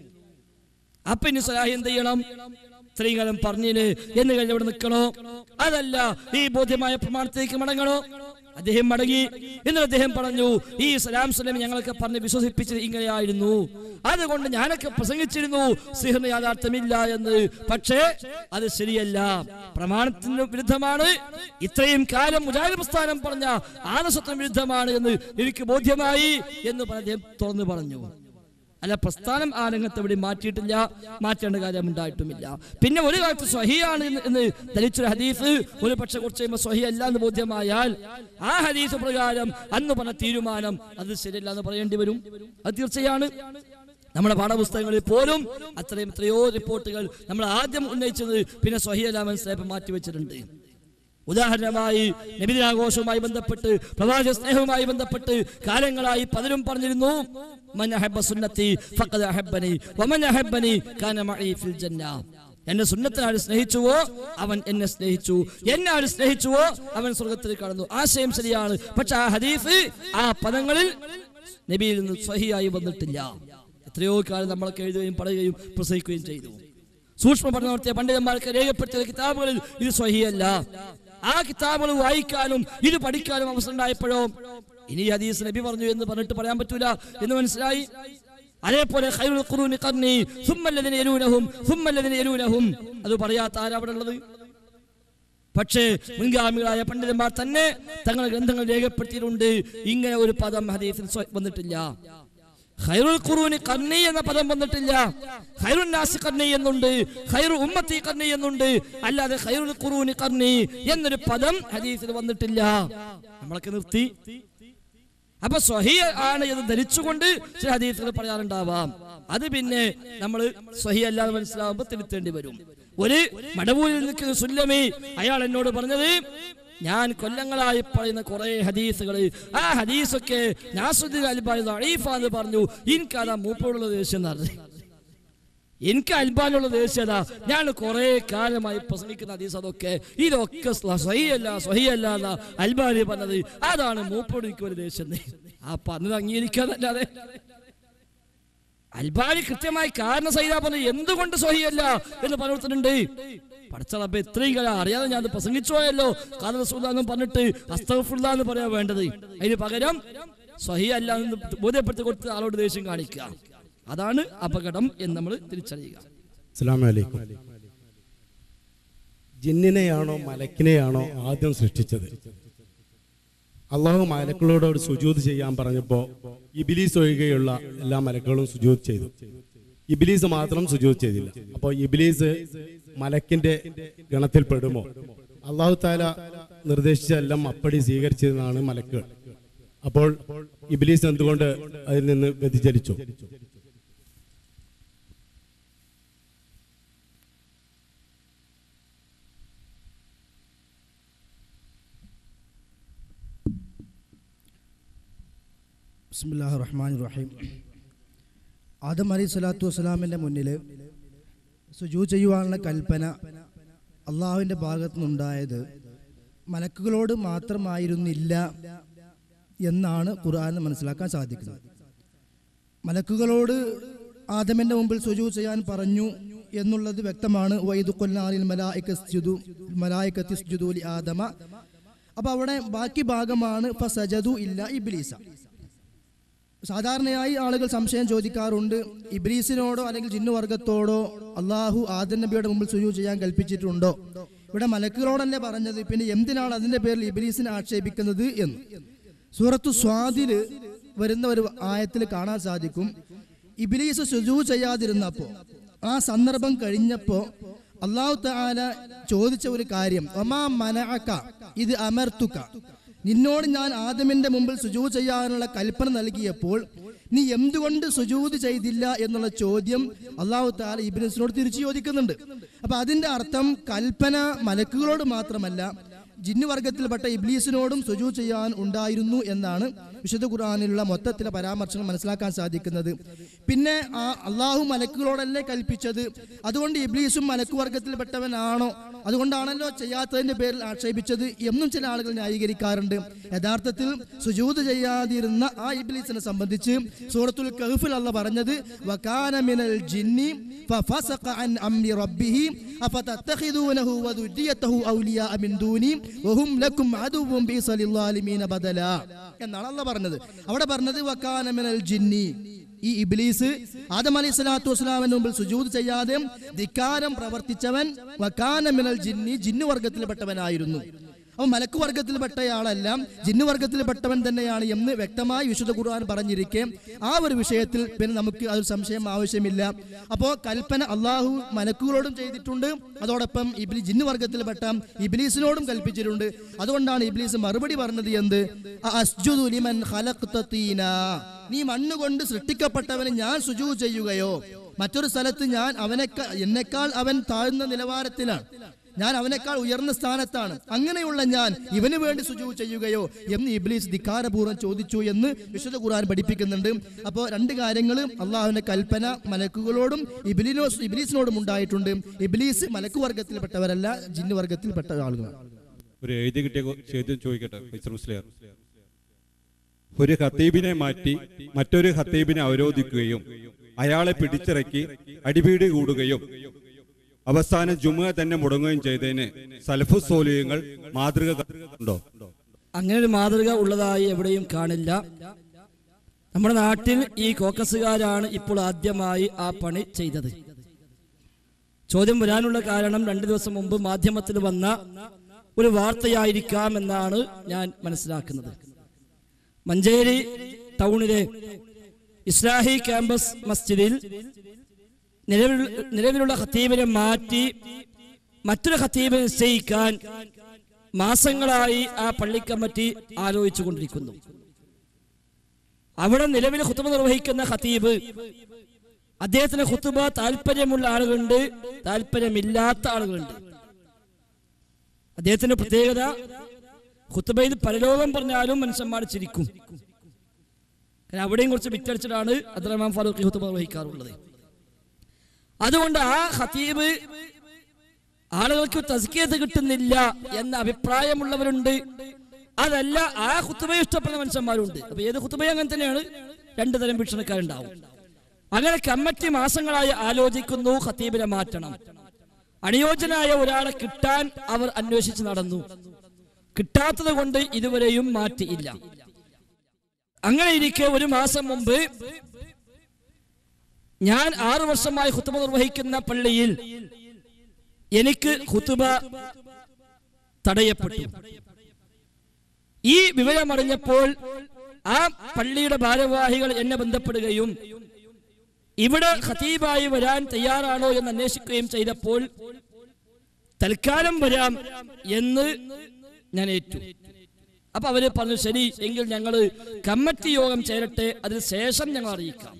അപ്പൊ ഇനി സ്വലാഹി എന്ത് ചെയ്യണം ഇത്രയും കാലം പറഞ്ഞിന് എന്ന് കഴിഞ്ഞ് ഇവിടെ നിൽക്കണോ അതല്ല ഈ ബോധ്യമായ പ്രമാണത്തിലേക്ക് മടങ്ങണോ അദ്ദേഹം മടങ്ങി എന്നിട്ട് അദ്ദേഹം പറഞ്ഞു ഈ സലാം സ്വലം ഞങ്ങളൊക്കെ പറഞ്ഞ് വിശ്വസിപ്പിച്ചത് ഇങ്ങനെയായിരുന്നു അതുകൊണ്ട് ഞാനൊക്കെ പ്രസംഗിച്ചിരുന്നു സിഹിറിന് യാഥാർത്ഥ്യമില്ല എന്ന് പക്ഷേ അത് ശരിയല്ല പ്രമാണത്തിന് വിരുദ്ധമാണ് ഇത്രയും കാലം മുജാഹിദ് പ്രസ്ഥാനം പറഞ്ഞ ആദർശത്തിന് വിരുദ്ധമാണ് എന്ന് എനിക്ക് ബോധ്യമായി എന്ന് പറഞ്ഞ് അദ്ദേഹം തുറന്നു പറഞ്ഞു അല്ല പ്രസ്ഥാനം ആ രംഗത്ത് ഇവിടെ മാറ്റിയിട്ടില്ല മാറ്റേണ്ട കാര്യം ഉണ്ടായിട്ടുമില്ല പിന്നെ ഒരു കാലത്ത് സ്വഹിയാണ് എന്ന് എന്ന് ധരിച്ചൊരു ഹദീസ് ഒരു പക്ഷെ കുറച്ച് കഴിയുമ്പോൾ സ്വഹി അല്ല എന്ന് ബോധ്യമായാൽ ആ ഹദീസ് പ്രകാരം അന്ന് പറഞ്ഞ തീരുമാനം അത് ശരിയല്ല എന്ന് പറയേണ്ടി വരും അത് തീർച്ചയാണ് നമ്മുടെ പാഠപുസ്തകങ്ങളിൽ പോലും അത്രയും എത്രയോ റിപ്പോർട്ടുകൾ നമ്മൾ ആദ്യം ഉന്നയിച്ചത് പിന്നെ സ്വഹിയല്ല മനസ്സിലായപ്പോൾ മാറ്റിവെച്ചിട്ടുണ്ട് ഉദാഹരണമായി നബിദിനാഘോഷവുമായി ബന്ധപ്പെട്ട് പ്രവാചക സ്നേഹവുമായി ബന്ധപ്പെട്ട് കാലങ്ങളായി പലരും പറഞ്ഞിരുന്നു മൻ അഹബ്ബ സുന്നത്തി ഫഖദ് അഹബ്ബനി വമൻ അഹബ്ബനി കാന മഈ ഫിൽ ജന്ന എന്റെ സുന്നത്തിനെ ആര് സ്നേഹിച്ചുവോ അവൻ എന്നെ സ്നേഹിച്ചു എന്നെ ആര് സ്നേഹിച്ചുവോ അവൻ സ്വർഗത്തിൽ കടന്നു ആശയം ശരിയാണ് പക്ഷെ ആ ഹദീസ് ആ പദങ്ങളിൽ നബിയിൽ നിന്ന് സ്വഹിയായി വന്നിട്ടില്ല എത്രയോ കാലം നമ്മളൊക്കെ എഴുതുകയും പറയുകയും പ്രസംഗിക്കുകയും ചെയ്തു സൂക്ഷ്മ പഠനം നടത്തിയ പണ്ഡിതന്മാർക്ക് രേഖപ്പെടുത്തിയ കിതാബുകളിൽ ഇത് സ്വഹിയല്ല ആ കിതാബുകൾ വായിക്കാനും ഇത് പഠിക്കാനും അവസരം ഉണ്ടായപ്പോഴോ ഇനി ഈ ഹദീസ് നബി പറഞ്ഞു എന്ന് പറഞ്ഞിട്ട് പറയാൻ പറ്റൂല എന്ന് മനസ്സിലായി അതേപോലെ ഖൈറുൽ ഖുറൂനി ഖർനി സുമ്മല്ലദിന യലൂനഹും സുമ്മല്ലദിന യലൂനഹും അത് പറയാത്ത ആരാ അവിടെ ഉള്ളത് പക്ഷേ മുൻഗാമികളായ പണ്ഡിതന്മാർ തന്നെ തങ്ങളുടെ ഗ്രന്ഥങ്ങൾ രേഖപ്പെടുത്തിയിട്ടുണ്ട് ഇങ്ങനെ ഒരു പദം ഹദീസിൽ സ്വ- വന്നിട്ടില്ല ഖൈറുൽ ഖുറൂനി കർണി എന്ന പദം വന്നിട്ടില്ല ഖൈറുൻ നാസി കർണി എന്നുണ്ട് ഖൈറു ഉമ്മത്തി കർണി എന്നുണ്ട് അല്ലാതെ ഖൈറുൽ ഖുറൂനി കർണി എന്നൊരു പദം ഹദീസിൽ വന്നിട്ടില്ല നമ്മളൊക്കെ നിർത്തി അപ്പൊ സ്വഹി ആണ് എന്ന് ധരിച്ചുകൊണ്ട് ചില ഹദീസുകൾ പറയാറുണ്ടാവാം അത് പിന്നെ നമ്മൾ സ്വഹി അല്ലാതെ മനസ്സിലാവുമ്പോൾ തിരുത്തേണ്ടി വരും ഒരു മടവൂരിൽ നിൽക്കുന്ന സുല്ലമി അയാൾ എന്നോട് പറഞ്ഞത് ഞാൻ കൊല്ലങ്ങളായി പറയുന്ന കുറെ ഹദീസുകൾ ആ ഹദീസൊക്കെ നാസുദ്ദീൻ അൽബാനി അഴീഫ എന്ന് പറഞ്ഞു എനിക്കതാ മൂപ്പോടുള്ള ദേഷ്യം എന്ന് പറഞ്ഞു എനിക്ക് അൽബാനുള്ള ദേഷ്യത ഞാൻ കുറെ കാലമായി പ്രസംഗിക്കുന്ന ഹദീസ് അതൊക്കെ ഇതൊക്കെ സ്വഹിയല്ല സ്വഹിയല്ല എന്ന അൽബാനി പറഞ്ഞത് അതാണ് മൂപ്പോട് എനിക്ക് ഒരു ദേഷ്യം ആ പറഞ്ഞത് അംഗീകരിക്കാന്നല്ലാതെ അൽബാനി കൃത്യമായി കാരണം സൈദാ പറഞ്ഞു എന്തുകൊണ്ട് സ്വഹിയല്ല എന്ന് പറഞ്ഞിട്ടുണ്ട് പഠിച്ച റബ്ബെ ഇത്രയും കാലം അറിയാതെ ഞാൻ അത് പ്രസംഗിച്ചു പോയല്ലോ കാല റസൂലാന്നും പറഞ്ഞിട്ട് അസ്തഫുള്ള എന്ന് പറയാൻ വേണ്ടത് അതിന് പകരം സ്വഹി അല്ല എന്ന് ബോധ്യപ്പെടുത്തി കൊടുത്ത് ആളോട് ദേഷ്യം കാണിക്കുക അതാണ് അപകടം എന്ന് നമ്മൾ തിരിച്ചറിയുക അസ്സലാമു അലൈക്കും ജിന്നിനെയാണോ മലക്കിനെയാണോ ആദ്യം സൃഷ്ടിച്ചത് അള്ളാഹു മലക്കുകളോട് ഒരു സുജൂത് ചെയ്യാൻ പറഞ്ഞപ്പോൾ ഇബിലീസ് ഒഴികെയുള്ള എല്ലാ മലക്കുകളും സുജൂത് ചെയ്തു ഇബിലീസ് മാത്രം സുജൂത് ചെയ്തില്ല അപ്പോൾ ഇബിലീസ് മലക്കിന്റെ ഗണത്തിൽ പെടുമോ അള്ളാഹു താല നിർദ്ദേശിച്ചെല്ലാം അപ്പടി സ്വീകരിച്ചതെന്നാണ് മലക്കുകൾ അപ്പോൾ ഇബിലീസ് എന്തുകൊണ്ട് അതിൽ നിന്ന് വ്യതിചലിച്ചു ബിസ്മില്ലാഹി റഹ്മാൻ റഹീം ആദം അലി സ്വലാത്തു വസ്സലാമിൻ്റെ മുന്നിൽ സുജൂ ചെയ്യുവാനുള്ള കൽപ്പന അള്ളാഹുവിൻ്റെ ഭാഗത്തു നിന്നുണ്ടായത് മലക്കുകളോട് മാത്രമായിരുന്നില്ല എന്നാണ് ഖുർആൻ മനസ്സിലാക്കാൻ സാധിക്കുന്നത് മലക്കുകളോട് ആദമിൻ്റെ മുമ്പിൽ സുജൂ ചെയ്യാൻ പറഞ്ഞു എന്നുള്ളത് വ്യക്തമാണ് വൈദു കൊല്ലാറിൽ മലായിക്കസ്ജുദു മലായിക്കത്തിസ്ജുദു ലി ആദമ അപ്പോൾ അവിടെ ബാക്കി ഭാഗമാണ് ഫസജദു ഇല്ല ഇബ്ലീസ സാധാരണയായി ആളുകൾ സംശയം ചോദിക്കാറുണ്ട് ഇബ്രീസിനോടോ അല്ലെങ്കിൽ ജിന്നുവർഗത്തോടോ അള്ളാഹു ആദൻ നബിയുടെ മുമ്പിൽ സുജു ചെയ്യാൻ കൽപ്പിച്ചിട്ടുണ്ടോ ഇവിടെ മലക്കുകളോടല്ലേ പറഞ്ഞത് പിന്നെ എന്തിനാണ് അതിന്റെ പേരിൽ ഇബ്രീസിനെ ആക്ഷേപിക്കുന്നത് എന്ന് സൂറത്തു സ്വാദില് വരുന്ന ഒരു ആയത്തിൽ കാണാൻ സാധിക്കും ഇബ്രീസ് സുജു ചെയ്യാതിരുന്നപ്പോ ആ സന്ദർഭം കഴിഞ്ഞപ്പോ അള്ളാഹു താല ചോദിച്ച ഒരു കാര്യം ഒമാ മനഅക ഇത് അമർത്തുക നിന്നോട് ഞാൻ ആദമിന്റെ മുമ്പിൽ സുജൂ ചെയ്യാനുള്ള കൽപ്പന നൽകിയപ്പോൾ നീ എന്തുകൊണ്ട് സുജൂത് ചെയ്തില്ല എന്നുള്ള ചോദ്യം അള്ളാഹു താല ഇബ്നസിനോട് തിരിച്ചു ചോദിക്കുന്നുണ്ട് അപ്പൊ അതിന്റെ അർത്ഥം കൽപ്പന മലക്കുകളോട് മാത്രമല്ല ജിന്നുവർഗത്തിൽപ്പെട്ട ഇബ്ലീസിനോടും സുജൂ ചെയ്യാൻ ഉണ്ടായിരുന്നു എന്നാണ് വിശുദ്ധ ഖുർആാനിലുള്ള മൊത്തത്തിലെ പരാമർശങ്ങൾ മനസ്സിലാക്കാൻ സാധിക്കുന്നത് പിന്നെ ആ അള്ളാഹു മലക്കുകളോടല്ലേ കൽപ്പിച്ചത് അതുകൊണ്ട് ഇബ്ലീസും മലക്കുവർഗത്തിൽപ്പെട്ടവനാണോ അതുകൊണ്ടാണല്ലോ ചെയ്യാത്തതിന്റെ പേരിൽ ആക്ഷേപിച്ചത് എന്നും ചില ആളുകൾ ന്യായീകരിക്കാറുണ്ട് യഥാർത്ഥത്തിൽ സുജൂത് ചെയ്യാതിരുന്ന ആ ഇബ്ലീസിനെ സംബന്ധിച്ച് സൂറത്തുൽ കഹ്ഫിൽ അല്ല പറഞ്ഞത് വകാന മിനൽ ജിന്നി ഫഫസഖ അൻ അംരി റബ്ബിഹി അഫതത്തഖിദൂനഹു വദുരിയതഹു ഔലിയാ മിൻ ദൂനി വഹും ലക്കും അദുവ്വും ബിസലില്ലാലിമീന ബദല എന്നാണ് അല്ല പറഞ്ഞത് അവിടെ പറഞ്ഞത് വകാന മിനൽ ജിന്നി ഈ ഇബ്ലീസ് ആദം അലൈഹി സ്വലാത്തു വസ്സലാമിന് മുമ്പിൽ സുജൂദ് ചെയ്യാതെ ധിക്കാരം പ്രവർത്തിച്ചവൻ വക്കാന മിനൽ ജിന്നി ജിന്നു വർഗത്തിൽപ്പെട്ടവനായിരുന്നു അവൻ മലക്ക് വർഗത്തിൽപ്പെട്ടയാളല്ല ജിന്നു വർഗത്തിൽപ്പെട്ടവൻ തന്നെയാണ് എന്ന് വ്യക്തമായി വിശുദ്ധ ഖുർആൻ പറഞ്ഞിരിക്കെ ആ ഒരു വിഷയത്തിൽ പിന്നെ നമുക്ക് അതൊരു സംശയം ആവശ്യമില്ല അപ്പോൾ കൽപ്പന അള്ളാഹു മലക്കുകളോടും ചെയ്തിട്ടുണ്ട് അതോടൊപ്പം ഇബ്ലി ജിന്നു വർഗത്തിൽപ്പെട്ട ഇബ്ലീസിനോടും കൽപ്പിച്ചിട്ടുണ്ട് അതുകൊണ്ടാണ് ഇബ്ലീസ് മറുപടി പറഞ്ഞത് എന്ത് അസ്ജുദു ലിമൻ ഖലഖ്ത തീനാ. നീ മണ്ണുകൊണ്ട് സൃഷ്ടിക്കപ്പെട്ടവന് ഞാൻ സുജൂ ചെയ്യുകയോ മറ്റൊരു സ്ഥലത്ത് ഞാൻ അവനേക്കാൾ എന്നെക്കാൾ അവൻ താഴ്ന്ന നിലവാരത്തിലാണ് ഞാൻ അവനേക്കാൾ ഉയർന്ന സ്ഥാനത്താണ് അങ്ങനെയുള്ള ഞാൻ ഇവന് വേണ്ടി സുജൂ ചെയ്യുകയോ എന്ന് ഇബ്ലീസ് ധിക്കാരപൂർവ്വം ചോദിച്ചു എന്ന് വിശുദ്ധ ഖുർആൻ പഠിപ്പിക്കുന്നുണ്ട് അപ്പോൾ രണ്ട് കാര്യങ്ങൾ അള്ളാഹുവിന്റെ കൽപ്പന മലക്കുകളോടും ഇബിലിനോ ഇബ്ലീസിനോടും ഉണ്ടായിട്ടുണ്ട് ഇബ്ലീസ് മലക്കു വർഗത്തിൽപ്പെട്ടവരല്ല ജിന്നു വർഗത്തിൽപ്പെട്ട ആളുകളാണ് ഒരു എഴുതി കിട്ടിയ കൊ- ചോദ്യം ചോദിക്കട്ടെ മിസ്റ്റർ മുസ്ലിയാർ ഒരു ഖത്തീബിനെ മാറ്റി മറ്റൊരു ഖത്തീബിനെ അവരോധിക്കുകയും അയാളെ പിടിച്ചിറക്കി അടിപീടി കൂടുകയും അവസാനം ജുമുഅ തന്നെ മുടങ്ങുകയും ചെയ്തതിന് സലഫു സോലിയങ്ങൾ മാതൃക ഉണ്ടോ അങ്ങനെ ഒരു മാതൃക ഉള്ളതായി എവിടെയും കാണില്ല നമ്മുടെ നാട്ടിൽ ഈ കോക്കസുകാരാണ് ഇപ്പോൾ ആദ്യമായി ആ പണി ചെയ്തത് ചോദ്യം വരാനുള്ള കാരണം രണ്ടു ദിവസം മുമ്പ് മാധ്യമത്തിൽ വന്ന ഒരു വാർത്തയായിരിക്കാം എന്നാണ് ഞാൻ മനസ്സിലാക്കുന്നത് മഞ്ചേരി ടൗണിലെ ഇസ്ലാഹി ക്യാമ്പസ് മസ്ജിദിൽ നിലവിൽ നിലവിലുള്ള ഖത്തീബിനെ മാറ്റി മറ്റൊരു ഖത്തീബിനെ നിശ്ചയിക്കാൻ മാസങ്ങളായി ആ പള്ളി കമ്മിറ്റി ആലോചിച്ചു കൊണ്ടിരിക്കുന്നു അവിടെ നിലവിൽ ഖുത്തുബ നിർവഹിക്കുന്ന ഖത്തീബ് അദ്ദേഹത്തിന് ഖുത്തുബ താല്പര്യമുള്ള ആളുകളുണ്ട് താല്പര്യമില്ലാത്ത ആളുകളുണ്ട് അദ്ദേഹത്തിന്റെ പ്രത്യേകത ഖുത്തുബയിൽ പരലോകം പറഞ്ഞാലും മനുഷ്യന്മാർ ചിരിക്കും കാരണം അവിടെയും കുറച്ച് വിറ്റടിച്ചിട്ടാണ് അബ്ദുറഹ്മാൻ ഫാറൂഖി ഖുത്തുബ നിർവഹിക്കാറുള്ളത് അതുകൊണ്ട് ആ ഖത്തീബ് ആളുകൾക്ക് തസ്കിയത്ത് കിട്ടുന്നില്ല എന്ന അഭിപ്രായമുള്ളവരുണ്ട് അതല്ല ആ ഖുത്തുബയെ ഇഷ്ടപ്പെടുന്ന മനുഷ്യന്മാരുണ്ട് അപ്പൊ ഏത് ഖുത്തുബയും അങ്ങനെ തന്നെയാണ് രണ്ടു തരം വീക്ഷണക്കാരുണ്ടാവും അങ്ങനെ കമ്മിറ്റി മാസങ്ങളായി ആലോചിക്കുന്നു ഖത്തീബിനെ മാറ്റണം അനുയോജ്യനായ ഒരാളെ കിട്ടാൻ അവർ അന്വേഷിച്ച് നടന്നു കിട്ടാത്തത് കൊണ്ട് ഇതുവരെയും മാറ്റിയില്ല അങ്ങനെ ഇരിക്കെ ഒരു മാസം മുമ്പ് ഞാൻ ആറു വർഷമായി ഖുത്തുബ നിർവഹിക്കുന്ന പള്ളിയിൽ എനിക്ക് ഖുത്തുബ തടയപ്പെട്ടു ഈ വിവരമറിഞ്ഞപ്പോൾ ആ പള്ളിയുടെ ഭാരവാഹികൾ എന്നെ ബന്ധപ്പെടുകയും ഇവിടെ ഖതീബായി വരാൻ തയ്യാറാണോ എന്ന് അന്വേഷിക്കുകയും ചെയ്തപ്പോൾ തൽക്കാലം വരാം എന്ന് ഞാൻ ഏറ്റു അപ്പൊ അവര് പറഞ്ഞു ശരി എങ്കിൽ ഞങ്ങൾ കമ്മിറ്റി യോഗം ചേരട്ടെ അതിന് ശേഷം ഞങ്ങൾ അറിയിക്കാം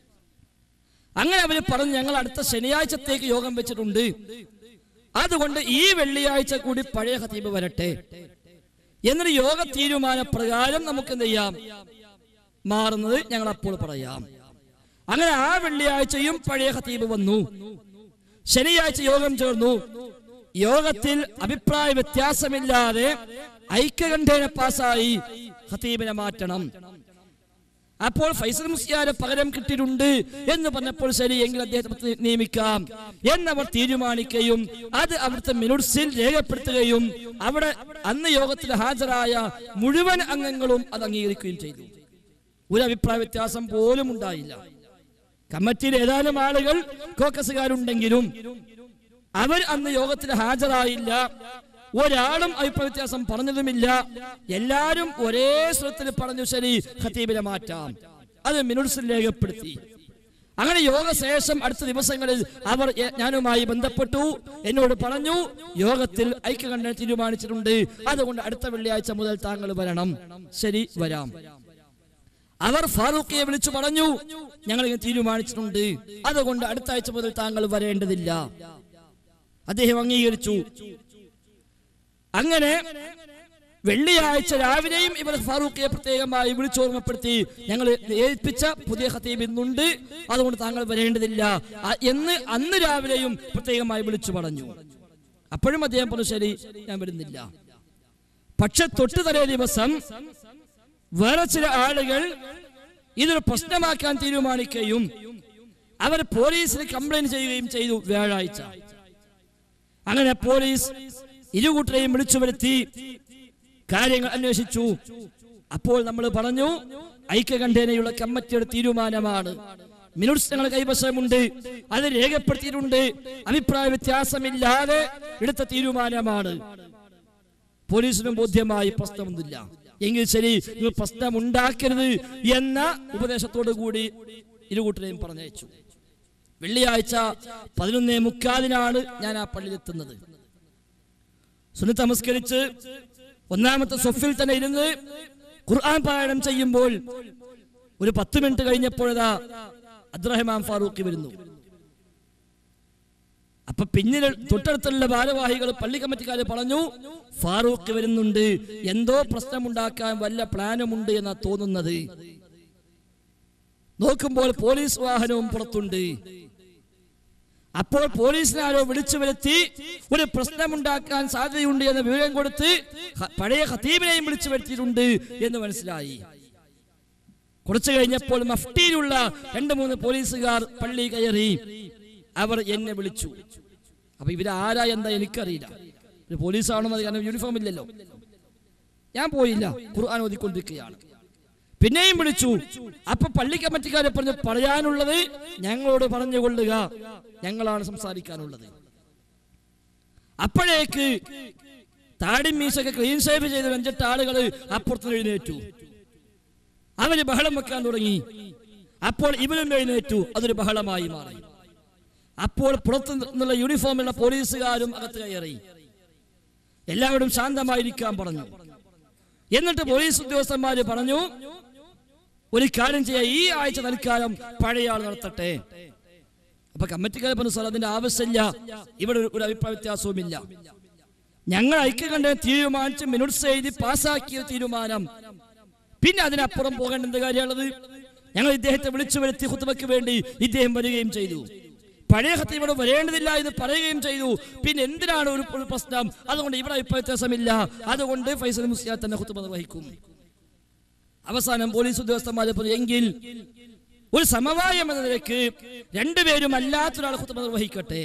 അങ്ങനെ അവര് പറഞ്ഞു ഞങ്ങൾ അടുത്ത ശനിയാഴ്ചത്തേക്ക് യോഗം വെച്ചിട്ടുണ്ട് അതുകൊണ്ട് ഈ വെള്ളിയാഴ്ച കൂടി പഴയ ഖതീബ് വരട്ടെ എന്നൊരു യോഗ തീരുമാന പ്രകാരം നമുക്ക് എന്ത് ചെയ്യാം മാറുന്നത് ഞങ്ങൾ അപ്പോൾ പറയാം അങ്ങനെ ആ വെള്ളിയാഴ്ചയും പഴയ ഖതീബ് വന്നു ശനിയാഴ്ച യോഗം ചേർന്നു യോഗത്തിൽ അഭിപ്രായ വ്യത്യാസമില്ലാതെ ഐക്യകണ്ഠേന പാസ്സായി ഖതീബിനെ മാറ്റണം അപ്പോൾ ഫൈസൽ മുസ്ലിയാരെ പകരം കിട്ടിയിട്ടുണ്ട് എന്ന് പറഞ്ഞപ്പോൾ ശരി എങ്കിൽ അദ്ദേഹത്തെ നിയമിക്കാം എന്നവർ തീരുമാനിക്കുകയും അത് അവിടുത്തെ മിനുട്സിൽ രേഖപ്പെടുത്തുകയും അവിടെ അന്ന് യോഗത്തിൽ ഹാജരായ മുഴുവൻ അംഗങ്ങളും അത് അംഗീകരിക്കുകയും ചെയ്തു ഒരു അഭിപ്രായ വ്യത്യാസം പോലും ഉണ്ടായില്ല കമ്മിറ്റിയിൽ ഏതാനും ആളുകൾ കോക്കസുകാരുണ്ടെങ്കിലും അവർ അന്ന് യോഗത്തിൽ ഹാജരായില്ല ഒരാളും അഭിപ്രായ വ്യത്യാസം പറഞ്ഞതുമില്ല എല്ലാരും ഒരേ സ്വരത്തിൽ പറഞ്ഞു ശരി ഖത്തീബിനെ മാറ്റാം അത് മിനുട്സിൽ രേഖപ്പെടുത്തി അങ്ങനെ യോഗശേഷം അടുത്ത ദിവസങ്ങളിൽ അവർ എ- ഞാനുമായി ബന്ധപ്പെട്ടു എന്നോട് പറഞ്ഞു യോഗത്തിൽ ഐക്യകണ്ഠന തീരുമാനിച്ചിട്ടുണ്ട് അതുകൊണ്ട് അടുത്ത വെള്ളിയാഴ്ച മുതൽ താങ്കൾ വരണം ശരി വരാം അവർ ഫാറൂഖിയെ വിളിച്ചു പറഞ്ഞു ഞങ്ങൾ ഇങ്ങനെ തീരുമാനിച്ചിട്ടുണ്ട് അതുകൊണ്ട് അടുത്ത ആഴ്ച മുതൽ താങ്കൾ വരേണ്ടതില്ല അദ്ദേഹം അംഗീകരിച്ചു അങ്ങനെ വെള്ളിയാഴ്ച രാവിലെയും ഇവർ ഫാറൂഖിയെ പ്രത്യേകമായി വിളിച്ചോർമ്മപ്പെടുത്തി ഞങ്ങൾ ഏൽപ്പിച്ച പുതിയ ഖത്തീബ് ഇന്നുണ്ട് അതുകൊണ്ട് താങ്കൾ വരേണ്ടതില്ല അ- എന്ന് അന്ന് രാവിലെയും പ്രത്യേകമായി വിളിച്ചു പറഞ്ഞു അപ്പോഴും അദ്ദേഹം പറഞ്ഞു ശരി ഞാൻ വരുന്നില്ല പക്ഷെ തൊട്ടു തലേ ദിവസം വേറെ ചില ആളുകൾ ഇതൊരു പ്രശ്നമാക്കാൻ തീരുമാനിക്കുകയും അവർ പോലീസിന് കംപ്ലൈന്റ് ചെയ്യുകയും ചെയ്തു വ്യാഴാഴ്ച അങ്ങനെ പോലീസ് ഇരുകൂട്ടരെയും വിളിച്ചു വരുത്തി കാര്യങ്ങൾ അന്വേഷിച്ചു അപ്പോൾ നമ്മൾ പറഞ്ഞു ഐക്യകണ്ഠേനയുള്ള കമ്മിറ്റിയുടെ തീരുമാനമാണ് മിനുട്സ് ഞങ്ങൾ കൈവശമുണ്ട് അത് രേഖപ്പെടുത്തിയിട്ടുണ്ട് അഭിപ്രായ വ്യത്യാസമില്ലാതെ എടുത്ത തീരുമാനമാണ് പോലീസിനും ബോധ്യമായി പ്രശ്നമൊന്നുമില്ല എങ്കിൽ ശരി നിങ്ങൾ പ്രശ്നം ഉണ്ടാക്കരുത് എന്ന ഉപദേശത്തോടു കൂടി ഇരുകൂട്ടരെയും പറഞ്ഞയച്ചു വെള്ളിയാഴ്ച പതിനൊന്നേ മുക്കാലിനാണ് ഞാൻ ആ പള്ളിയിലെത്തുന്നത് സുന്നത്ത് നമസ്കരിച്ച് ഒന്നാമത്തെ സൊഫിൽ തന്നെ ഇരുന്ന് ഖുർആൻ പാരായണം ചെയ്യുമ്പോൾ ഒരു പത്ത് മിനിറ്റ് കഴിഞ്ഞപ്പോഴതാ അബ്ദുറഹ്മാൻ ഫാറൂഖി വരുന്നു അപ്പൊ പിന്നിൽ തൊട്ടടുത്തുള്ള ഭാരവാഹികൾ പള്ളി കമ്മിറ്റിക്കാര് പറഞ്ഞു ഫാറൂഖ് വരുന്നുണ്ട് എന്തോ പ്രശ്നമുണ്ടാക്കാൻ വല്ല പ്ലാനുമുണ്ട് എന്നാ തോന്നുന്നത് നോക്കുമ്പോൾ പോലീസ് വാഹനവും പുറത്തുണ്ട് അപ്പോൾ പോലീസിനെ ആരോ വിളിച്ചു വരുത്തി ഒരു പ്രശ്നമുണ്ടാക്കാൻ സാധ്യതയുണ്ട് എന്ന വിവരം കൊടുത്ത് ഹ- പഴയ ഖത്തീബിനെയും വിളിച്ചു വരുത്തിയിട്ടുണ്ട് എന്ന് മനസ്സിലായി കുറച്ചു കഴിഞ്ഞപ്പോൾ മഫ്റ്റിയിലുള്ള രണ്ട് മൂന്ന് പോലീസുകാർ പള്ളി കയറി അവർ എന്നെ വിളിച്ചു അപ്പൊ ഇവരാരാ എന്താ എനിക്കറിയില്ല ഒരു പോലീസാണെന്ന് കാരണം യൂണിഫോം ഇല്ലല്ലോ ഞാൻ പോയില്ല ഖുർആൻ ഓതിക്കൊണ്ടിരിക്കുകയാണ് പിന്നെയും വിളിച്ചു അപ്പൊ പള്ളി കമ്മിറ്റിക്കാരെ പറഞ്ഞു പറയാനുള്ളത് ഞങ്ങളോട് പറഞ്ഞുകൊള്ളുക ഞങ്ങളാണ് സംസാരിക്കാനുള്ളത് അപ്പോഴേക്ക് താടി മീശൊക്കെ ക്ലീൻ ഷേവ് ചെയ്ത് വെഞ്ചിട്ട ആളുകൾ അപ്പുറത്ത് എഴുന്നേറ്റു അവര് ബഹളം വെക്കാൻ തുടങ്ങി അപ്പോൾ ഇവരും എഴുന്നേറ്റു അതൊരു ബഹളമായി മാറി അപ്പോൾ പുറത്തു നിന്നുള്ള യൂണിഫോമുള്ള പോലീസുകാരും അകത്ത് കയറി എല്ലാവരും ശാന്തമായിരിക്കാൻ പറഞ്ഞു എന്നിട്ട് പോലീസ് ഉദ്യോഗസ്ഥന്മാര് പറഞ്ഞു ഒരു കാര്യം ചെയ്യാം ഈ ആഴ്ച തൽക്കാലം പഴയ ആൾ നടത്തട്ടെ അപ്പൊ കമ്മിറ്റിക്കാരെ പറഞ്ഞു സാർ അതിന്റെ ആവശ്യമില്ല ഇവിടെ ഒരു- ഒരു അഭിപ്രായ വ്യത്യാസവുമില്ല ഞങ്ങൾ ഐക്യകണ്ഠ തീരുമാനിച്ച് മിനിറ്റ്സ് എഴുതി പാസ്സാക്കിയ തീരുമാനം പിന്നെ അതിനപ്പുറം പോകേണ്ട എന്ത് കാര്യമുള്ളത് ഞങ്ങൾ ഇദ്ദേഹത്തെ വിളിച്ചു വരുത്തി ഹുത്തുബയ്ക്ക് വേണ്ടി ഇദ്ദേഹം വരികയും ചെയ്തു പഴയ ഹത്തീബോട് വരേണ്ടതില്ല എന്ന് പറയുകയും ചെയ്തു പിന്നെ എന്തിനാണ് ഒരു ഒരു പ്രശ്നം അതുകൊണ്ട് ഇവിടെ അഭിപ്രായ വ്യത്യാസമില്ല അതുകൊണ്ട് ഫൈസൽ മുസ്ലിയാർ തന്നെ ഹുത്തുബ നിർവഹിക്കും അവസാനം പോലീസ് ഉദ്യോഗസ്ഥന്മാരെ പറഞ്ഞു എങ്കിൽ ഒരു സമവായം എന്ന നിലയ്ക്ക് രണ്ടുപേരും അല്ലാത്തൊരാൾ ഹുത്തുബ നിർവഹിക്കട്ടെ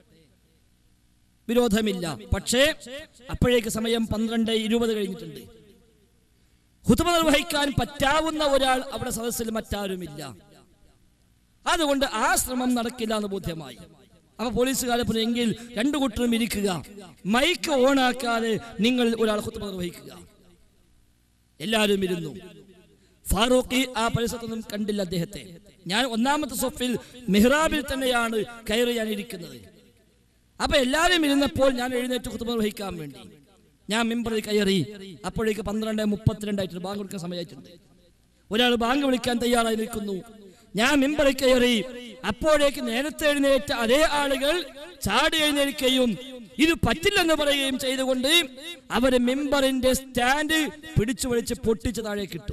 വിരോധമില്ല പക്ഷേ അപ്പോഴേക്ക് സമയം പന്ത്രണ്ട് ഇരുപത് കഴിഞ്ഞിട്ടുണ്ട് ഹുതുബ നിർവഹിക്കാൻ പറ്റാവുന്ന ഒരാൾ അവിടെ സദസ്സിൽ മറ്റാരുമില്ല അതുകൊണ്ട് ആ ശ്രമം നടക്കില്ല എന്ന് ബോധ്യമായി അപ്പൊ പോലീസുകാരെ പറഞ്ഞു എങ്കിൽ രണ്ടു കൂട്ടരും ഇരിക്കുക മൈക്ക് ഓണാക്കാതെ നിങ്ങൾ ഒരാൾ ഹുത്തുബ നിർവഹിക്കുക എല്ലാവരും ഇരുന്നു ഫാറൂഖി ആ പരിസരത്തൊന്നും കണ്ടില്ല അദ്ദേഹത്തെ ഞാൻ ഒന്നാമത്തെ സൊഫിൽ മെഹ്റാബിൽ തന്നെയാണ് കയറി ഞാൻ ഇരിക്കുന്നത് അപ്പൊ എല്ലാവരും ഇരുന്നപ്പോൾ ഞാൻ എഴുന്നേറ്റ് കുത്തുബ നിർവഹിക്കാൻ വേണ്ടി ഞാൻ മെമ്പറിൽ കയറി അപ്പോഴേക്ക് പന്ത്രണ്ട് മുപ്പത്തിരണ്ടായിട്ടുണ്ട് ബാങ്ക് വിളിക്കാൻ സമയമായിട്ടുണ്ട് ഒരാൾ ബാങ്ക് വിളിക്കാൻ തയ്യാറായി നിൽക്കുന്നു ഞാൻ മെമ്പറിൽ കയറി അപ്പോഴേക്ക് നേരത്തെ എഴുന്നേറ്റ അതേ ആളുകൾ ചാടി എഴുന്നേൽക്കുകയും ഇത് പറ്റില്ലെന്ന് പറയുകയും ചെയ്തുകൊണ്ട് അവര് മെമ്പറിന്റെ സ്റ്റാൻഡ് പിടിച്ചു വലിച്ച് പൊട്ടിച്ച് താഴേക്ക് ഇട്ടു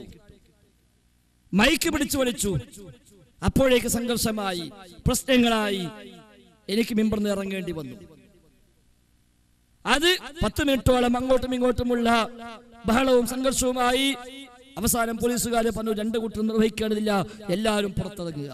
മൈക്ക് പിടിച്ചു വലിച്ചു അപ്പോഴേക്ക് സംഘർഷമായി പ്രശ്നങ്ങളായി എനിക്ക് മിമ്പർന്ന് ഇറങ്ങേണ്ടി വന്നു അത് പത്ത് മിനിറ്റോളം അങ്ങോട്ടും ഇങ്ങോട്ടുമുള്ള ബഹളവും സംഘർഷവുമായി അവസാനം പോലീസുകാരെ പറഞ്ഞു രണ്ടു കൂട്ടർ നിർവഹിക്കേണ്ടതില്ല എല്ലാവരും പുറത്തിറങ്ങുക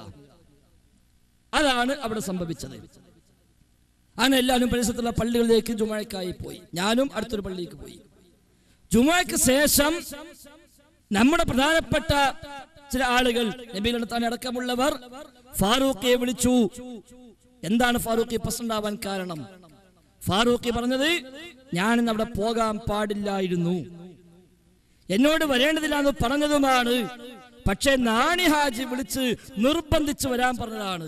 അതാണ് അവിടെ സംഭവിച്ചത് അങ്ങനെ എല്ലാവരും പരിസരത്തുള്ള പള്ളികളിലേക്ക് ജുമാഴക്കായി പോയി ഞാനും അടുത്തൊരു പള്ളിയിലേക്ക് പോയി ജുമാക്ക് ശേഷം നമ്മുടെ പ്രധാനപ്പെട്ട ചില ആളുകൾ നബീൽ നടത്താൻ അടക്കമുള്ളവർ ഫാറൂഖിയെ വിളിച്ചു എന്താണ് ഫാറൂഖി പ്രസിഡന്റ് ആവാൻ കാരണം ഫാറൂഖി പറഞ്ഞത് ഞാനിന്ന് അവിടെ പോകാൻ പാടില്ലായിരുന്നു എന്നോട് വരേണ്ടതില്ല എന്ന് പറഞ്ഞതുമാണ് പക്ഷേ നാണി ഹാജി വിളിച്ച് നിർബന്ധിച്ച് വരാൻ പറഞ്ഞതാണ്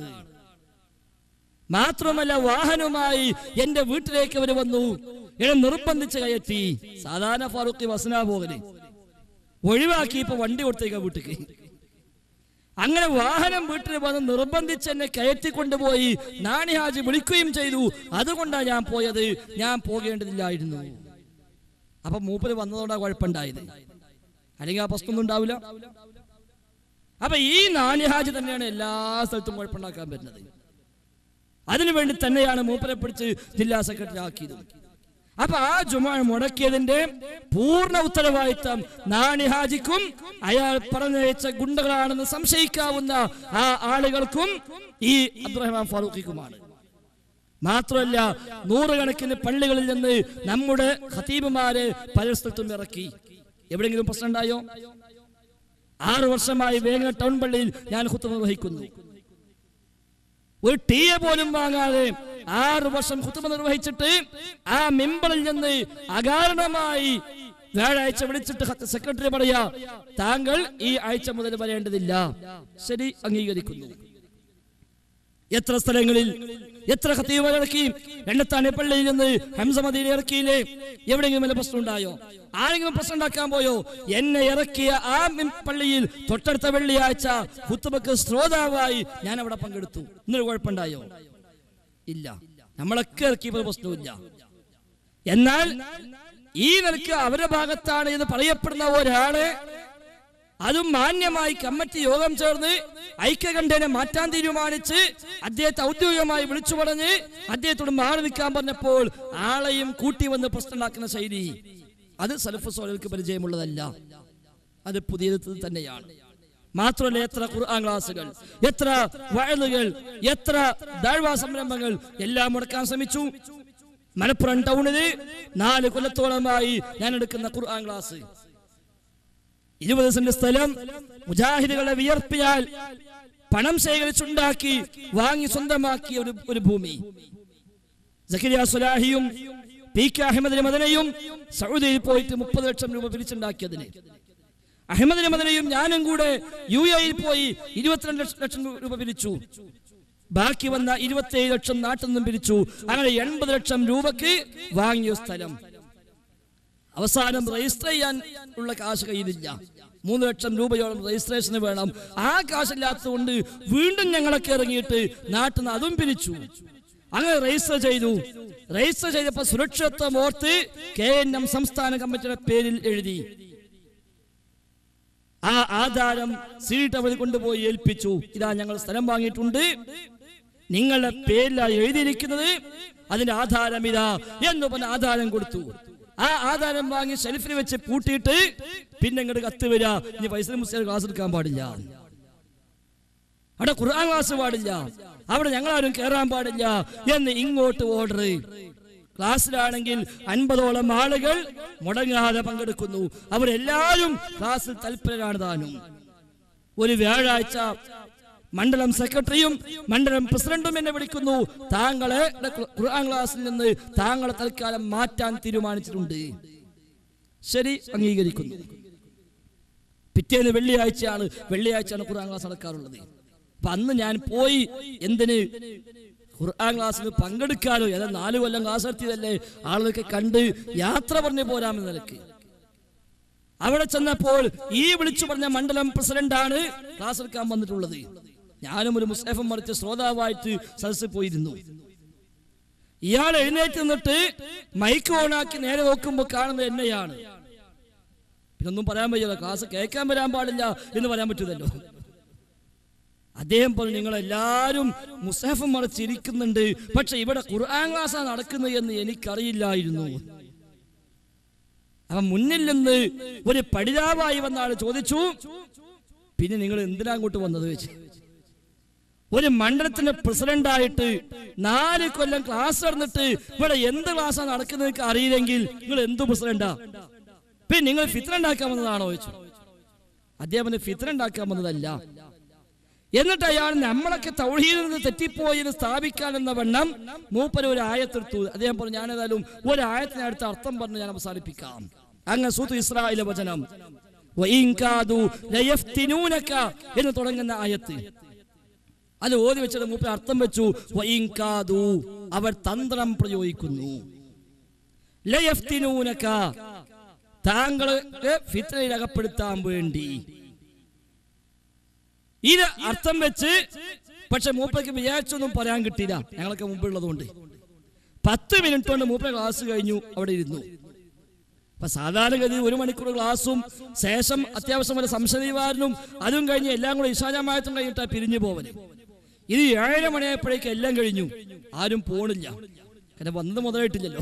മാത്രമല്ല വാഹനവുമായി എന്റെ വീട്ടിലേക്ക് അവർ വന്നു എന്നെ നിർബന്ധിച്ച് കയറ്റി സാധാരണ ഫാറൂഖി വസന പോകല് ഒഴിവാക്കി ഇപ്പൊ വണ്ടി കൊടുത്തേക്ക വീട്ടിക്ക് അങ്ങനെ വാഹനം വീട്ടിൽ വന്ന് നിർബന്ധിച്ച് എന്നെ കയറ്റി കൊണ്ടുപോയി നാണി ഹാജി വിളിക്കുകയും ചെയ്തു അതുകൊണ്ടാണ് ഞാൻ പോയത് ഞാൻ പോകേണ്ടതില്ലായിരുന്നു അപ്പൊ മൂപ്പര് വന്നതുകൊണ്ടാണ് കുഴപ്പമുണ്ടായത് അല്ലെങ്കിൽ ആ പ്രശ്നമൊന്നും ഉണ്ടാവില്ല അപ്പൊ ഈ നാണിഹാജ് തന്നെയാണ് എല്ലാ സ്ഥലത്തും കുഴപ്പമുണ്ടാക്കാൻ പറ്റുന്നത് അതിനുവേണ്ടി തന്നെയാണ് മൂപ്പരെ പിടിച്ച് ജില്ലാ സെക്രട്ടറി ആക്കിയത് അപ്പൊ ആ ജുമാ മുടക്കിയതിന്റെ പൂർണ്ണ ഉത്തരവാദിത്തം നാണിഹാജിക്കും അയാൾ പറഞ്ഞയച്ച ഗുണ്ടകളാണെന്ന് സംശയിക്കാവുന്ന ആ ആളുകൾക്കും ഈ അബ്ദുറഹ്മാൻ ഫാറൂഖിക്കുമാണ് മാത്രമല്ല നൂറുകണക്കിന് പള്ളികളിൽ നിന്ന് നമ്മുടെ ഖതീബുമാരെ പല സ്ഥലത്തും ഇറക്കി എവിടെയെങ്കിലും പ്രശ്നം ഉണ്ടായോ ആറു വർഷമായി വേങ്ങ ടൗൺ പള്ളിയിൽ ഞാൻ കുത്തു നിർവഹിക്കുന്നു ഒരു ടീയ പോലും വാങ്ങാതെ ആറു വർഷം കുത്തുമ നിർവഹിച്ചിട്ട് ആ മെമ്പറിൽ നിന്ന് അകാരണമായി വ്യാഴാഴ്ച വിളിച്ചിട്ട് ഹത്ത് സെക്രട്ടറി പറയാ താങ്കൾ ഈ ആഴ്ച മുതൽ വരേണ്ടതില്ല ശരി അംഗീകരിക്കുന്നു എത്ര സ്ഥലങ്ങളിൽ എത്ര ഖത്തീബ ഇറക്കി എണ്ണത്താണി പള്ളിയിൽ നിന്ന് ഹംസമതിയിൽ ഇറക്കിയില്ലേ എവിടെയെങ്കിലും വല്ല പ്രശ്നം ഉണ്ടായോ ആരെങ്കിലും പ്രശ്നം ഉണ്ടാക്കാൻ പോയോ എന്നെ ഇറക്കിയ ആ മിം പള്ളിയിൽ തൊട്ടടുത്ത വെള്ളിയാഴ്ച കുത്തുബക്ക് ശ്രോതാവായി ഞാൻ അവിടെ പങ്കെടുത്തു ഇന്നൊരു കുഴപ്പമുണ്ടായോ ഇല്ല നമ്മളൊക്കെ ഇറക്കിയപ്പോൾ പ്രശ്നമില്ല എന്നാൽ ഈ നിലക്ക് അവരുടെ ഭാഗത്താണ് എന്ന് പറയപ്പെടുന്ന ഒരാളെ അതും മാന്യമായി കമ്മിറ്റി യോഗം ചേർന്ന് ഐക്യകണ്ഠേനെ മാറ്റാൻ തീരുമാനിച്ച് അദ്ദേഹത്തെ ഔദ്യോഗികമായി വിളിച്ചു പറഞ്ഞ് അദ്ദേഹത്തോട് മാറി നിൽക്കാൻ പറഞ്ഞപ്പോൾ ആളെയും കൂട്ടി വന്ന് പ്രശ്നമുണ്ടാക്കുന്ന ശൈലി അത് സലഫ് സോലർക്ക് പരിചയമുള്ളതല്ല അത് പുതിയത് തന്നെയാണ് മാത്രമല്ല എത്ര ഖുർആൻ ക്ലാസുകൾ എത്ര വയലുകൾ എത്ര ദാഴ്വാ സംരംഭങ്ങൾ എല്ലാം മുടക്കാൻ ശ്രമിച്ചു മലപ്പുറം ടൗണില് നാല് കൊല്ലത്തോളമായി ഞാൻ എടുക്കുന്ന ഖുർആൻ ക്ലാസ് ഇരുപത് സെന്റ് സ്ഥലം മുജാഹിദുകളുടെ വിയർപ്പിനാൽ പണം ശേഖരിച്ചുണ്ടാക്കി വാങ്ങി സ്വന്തമാക്കിയ ഒരു ഒരു ഭൂമി സക്കരിയ സുലാഹിയും പി കെ അഹമ്മദ് മദനയും സൗദിയിൽ പോയിട്ട് മുപ്പത് ലക്ഷം രൂപ പിരിച്ചുണ്ടാക്കിയതിന് അഹമ്മദ് മദനയും ഞാനും കൂടെ യു എയിൽ പോയി ഇരുപത്തിരണ്ട് ലക്ഷ- ലക്ഷം രൂപ പിരിച്ചു ബാക്കി വന്ന ഇരുപത്തിയേഴ് ലക്ഷം നാട്ടിൽ നിന്നും പിരിച്ചു അങ്ങനെ എൺപത് ലക്ഷം രൂപക്ക് വാങ്ങിയ സ്ഥലം അവസാനം രജിസ്റ്റർ ചെയ്യാൻ ഉള്ള കാശ് കയ്യിലില്ല മൂന്ന് ലക്ഷം രൂപയോളം രജിസ്ട്രേഷന് വേണം ആ കാശില്ലാത്തതുകൊണ്ട് വീണ്ടും ഞങ്ങളൊക്കെ ഇറങ്ങിയിട്ട് നാട്ടിൽ നിന്ന് അതും പിരിച്ചു അങ്ങനെ രജിസ്റ്റർ ചെയ്തു രജിസ്റ്റർ ചെയ്തപ്പോൾ സുരക്ഷിതത്വം ഓർത്ത് കെ എൻ എം സംസ്ഥാന കമ്മിറ്റിയുടെ പേരിൽ എഴുതി ആ ആധാരം സീട്ട് അവർ കൊണ്ടുപോയി ഏൽപ്പിച്ചു ഇതാ ഞങ്ങൾ സ്ഥലം വാങ്ങിയിട്ടുണ്ട് നിങ്ങളുടെ പേരിലാണ് എഴുതിയിരിക്കുന്നത് അതിന്റെ ആധാരം ഇതാ എന്ന് പറഞ്ഞ ആധാരം കൊടുത്തു ആ ആധാരം വാങ്ങി ഷെൽഫിൽ വെച്ച് പൂട്ടിയിട്ട് പിന്നെ ഇങ്ങോട്ട് കത്ത് വരിക ഇനി പൈസ മുസ്ലിം ക്ലാസ് എടുക്കാൻ പാടില്ല അവിടെ ഖുർആൻ ക്ലാസ് പാടില്ല അവിടെ ഞങ്ങളാരും കയറാൻ പാടില്ല എന്ന് ഇങ്ങോട്ട് ഓർഡർ ക്ലാസ്സിലാണെങ്കിൽ അൻപതോളം ആളുകൾ മുടങ്ങാതെ പങ്കെടുക്കുന്നു അവരെല്ലാവരും ക്ലാസ്സിൽ തൽപരരാണ് താനും ഒരു വ്യാഴാഴ്ച മണ്ഡലം സെക്രട്ടറിയും മണ്ഡലം പ്രസിഡന്റും എന്നെ വിളിക്കുന്നു താങ്കളെ ഖുർആൻ ക്ലാസ്സിൽ നിന്ന് താങ്കളെ തൽക്കാലം മാറ്റാൻ തീരുമാനിച്ചിട്ടുണ്ട് ശരി അംഗീകരിക്കുന്നു പിറ്റേന്ന് വെള്ളിയാഴ്ചയാണ് വെള്ളിയാഴ്ചയാണ് ഖുർആൻ ക്ലാസ് നടക്കാറുള്ളത് അപ്പൊ അന്ന് ഞാൻ പോയി എന്തിന് ഖുർആൻ ക്ലാസ്സിൽ പങ്കെടുക്കാനോ ഏതാ നാല് കൊല്ലം ക്ലാസ് നടത്തിയതല്ലേ ആളുകൾക്ക് കണ്ട് യാത്ര പറഞ്ഞു പോരാമെന്ന നിലക്ക് അവിടെ ചെന്നപ്പോൾ ഈ വിളിച്ചു പറഞ്ഞ മണ്ഡലം പ്രസിഡന്റാണ് ക്ലാസ് എടുക്കാൻ വന്നിട്ടുള്ളത് ഞാനും ഒരു മുസ്തഫം മറിച്ച് ശ്രോതാവായിട്ട് സദസ്സിൽ പോയിരുന്നു ഇയാൾ എഴുന്നേറ്റ് നിന്നിട്ട് മൈക്ക് ഓണാക്കി നേരെ നോക്കുമ്പോൾ കാണുന്നത് എന്നെയാണ് പിന്നൊന്നും പറയാൻ വയ്യല്ലോ ക്ലാസ് കേൾക്കാൻ വരാൻ പാടില്ല എന്ന് പറയാൻ പറ്റൂലല്ലോ അദ്ദേഹം പറഞ്ഞു നിങ്ങൾ എല്ലാവരും മുസാഫ് മറച്ചിരിക്കുന്നുണ്ട് പക്ഷെ ഇവിടെ ഖുർആൻ ക്ലാസ്സാണ് നടക്കുന്നത് എന്ന് എനിക്കറിയില്ലായിരുന്നു അവൻ മുന്നിൽ നിന്ന് ഒരു പഠിതാവായി വന്ന ആൾ ചോദിച്ചു പിന്നെ നിങ്ങൾ എന്തിനാ അങ്ങോട്ട് വന്നത് വെച്ച് ഒരു മണ്ഡലത്തിന്റെ പ്രസിഡന്റായിട്ട് നാല് കൊല്ലം ക്ലാസ് നടന്നിട്ട് ഇവിടെ എന്ത് ക്ലാസ്സാണ് നടക്കുന്നത് അറിയില്ലെങ്കിൽ നിങ്ങൾ എന്ത് പ്രസിഡന്റാ പിന്നെ നിങ്ങൾ ഫിത്ര ഉണ്ടാക്കാൻ വന്നതാണോ ചോദിച്ചു അദ്ദേഹം ഫിത്ര ഉണ്ടാക്കാൻ വന്നതല്ല എന്നിട്ട് അയാൾ നമ്മളൊക്കെ തൗഹീദിൽ നിന്ന് തെറ്റിപ്പോയി എന്ന് സ്ഥാപിക്കാൻ എന്ന വണ്ണം മൂപ്പര് ഒരു ആയത്തെടുത്തു അദ്ദേഹം പറഞ്ഞു ഞാൻ ഏതായാലും ഒരു ആയത്തിനെ അടുത്ത അർത്ഥം പറഞ്ഞ് ഞാൻ അവസാനിപ്പിക്കാം അങ്ങ് സൂത്ത് ഇസ്രായേലിലെ വചനം വഇൻ കാദു ലയഫ്തിനൂനക എന്ന് തുടങ്ങുന്ന ആയത്ത് അത് ഓതി വെച്ചിട്ട് മൂപ്പര് അർത്ഥം വെച്ചു വഇൻ കാദു അവർ തന്ത്രം പ്രയോഗിക്കുന്നു ലയഫ്തിനൂനക താങ്കളെ ഫിത്രയിൽ അകപ്പെടുത്താൻ വേണ്ടി ഇത് അർത്ഥം വെച്ച് പക്ഷെ മൂപ്പയ്ക്ക് വിചാരിച്ചൊന്നും പറയാൻ കിട്ടിയില്ല ഞങ്ങളൊക്കെ മുമ്പുള്ളതുകൊണ്ട് പത്ത് മിനിറ്റ് കൊണ്ട് മൂപ്പ ക്ലാസ് കഴിഞ്ഞു അവിടെ ഇരുന്നു അപ്പൊ സാധാരണഗതി ഒരു മണിക്കൂർ ക്ലാസ്സും ശേഷം അത്യാവശ്യം വരെ സംശയനിവാരനും അതും കഴിഞ്ഞ് എല്ലാം കൂടെ ഇഷാജാമായത്തും കഴിഞ്ഞിട്ടാ പിരിഞ്ഞു പോവല് ഇത് ഏഴര മണിയായപ്പോഴേക്ക് എല്ലാം കഴിഞ്ഞു ആരും പോണില്ല കാരണം വന്നത് മുതലായിട്ടില്ലല്ലോ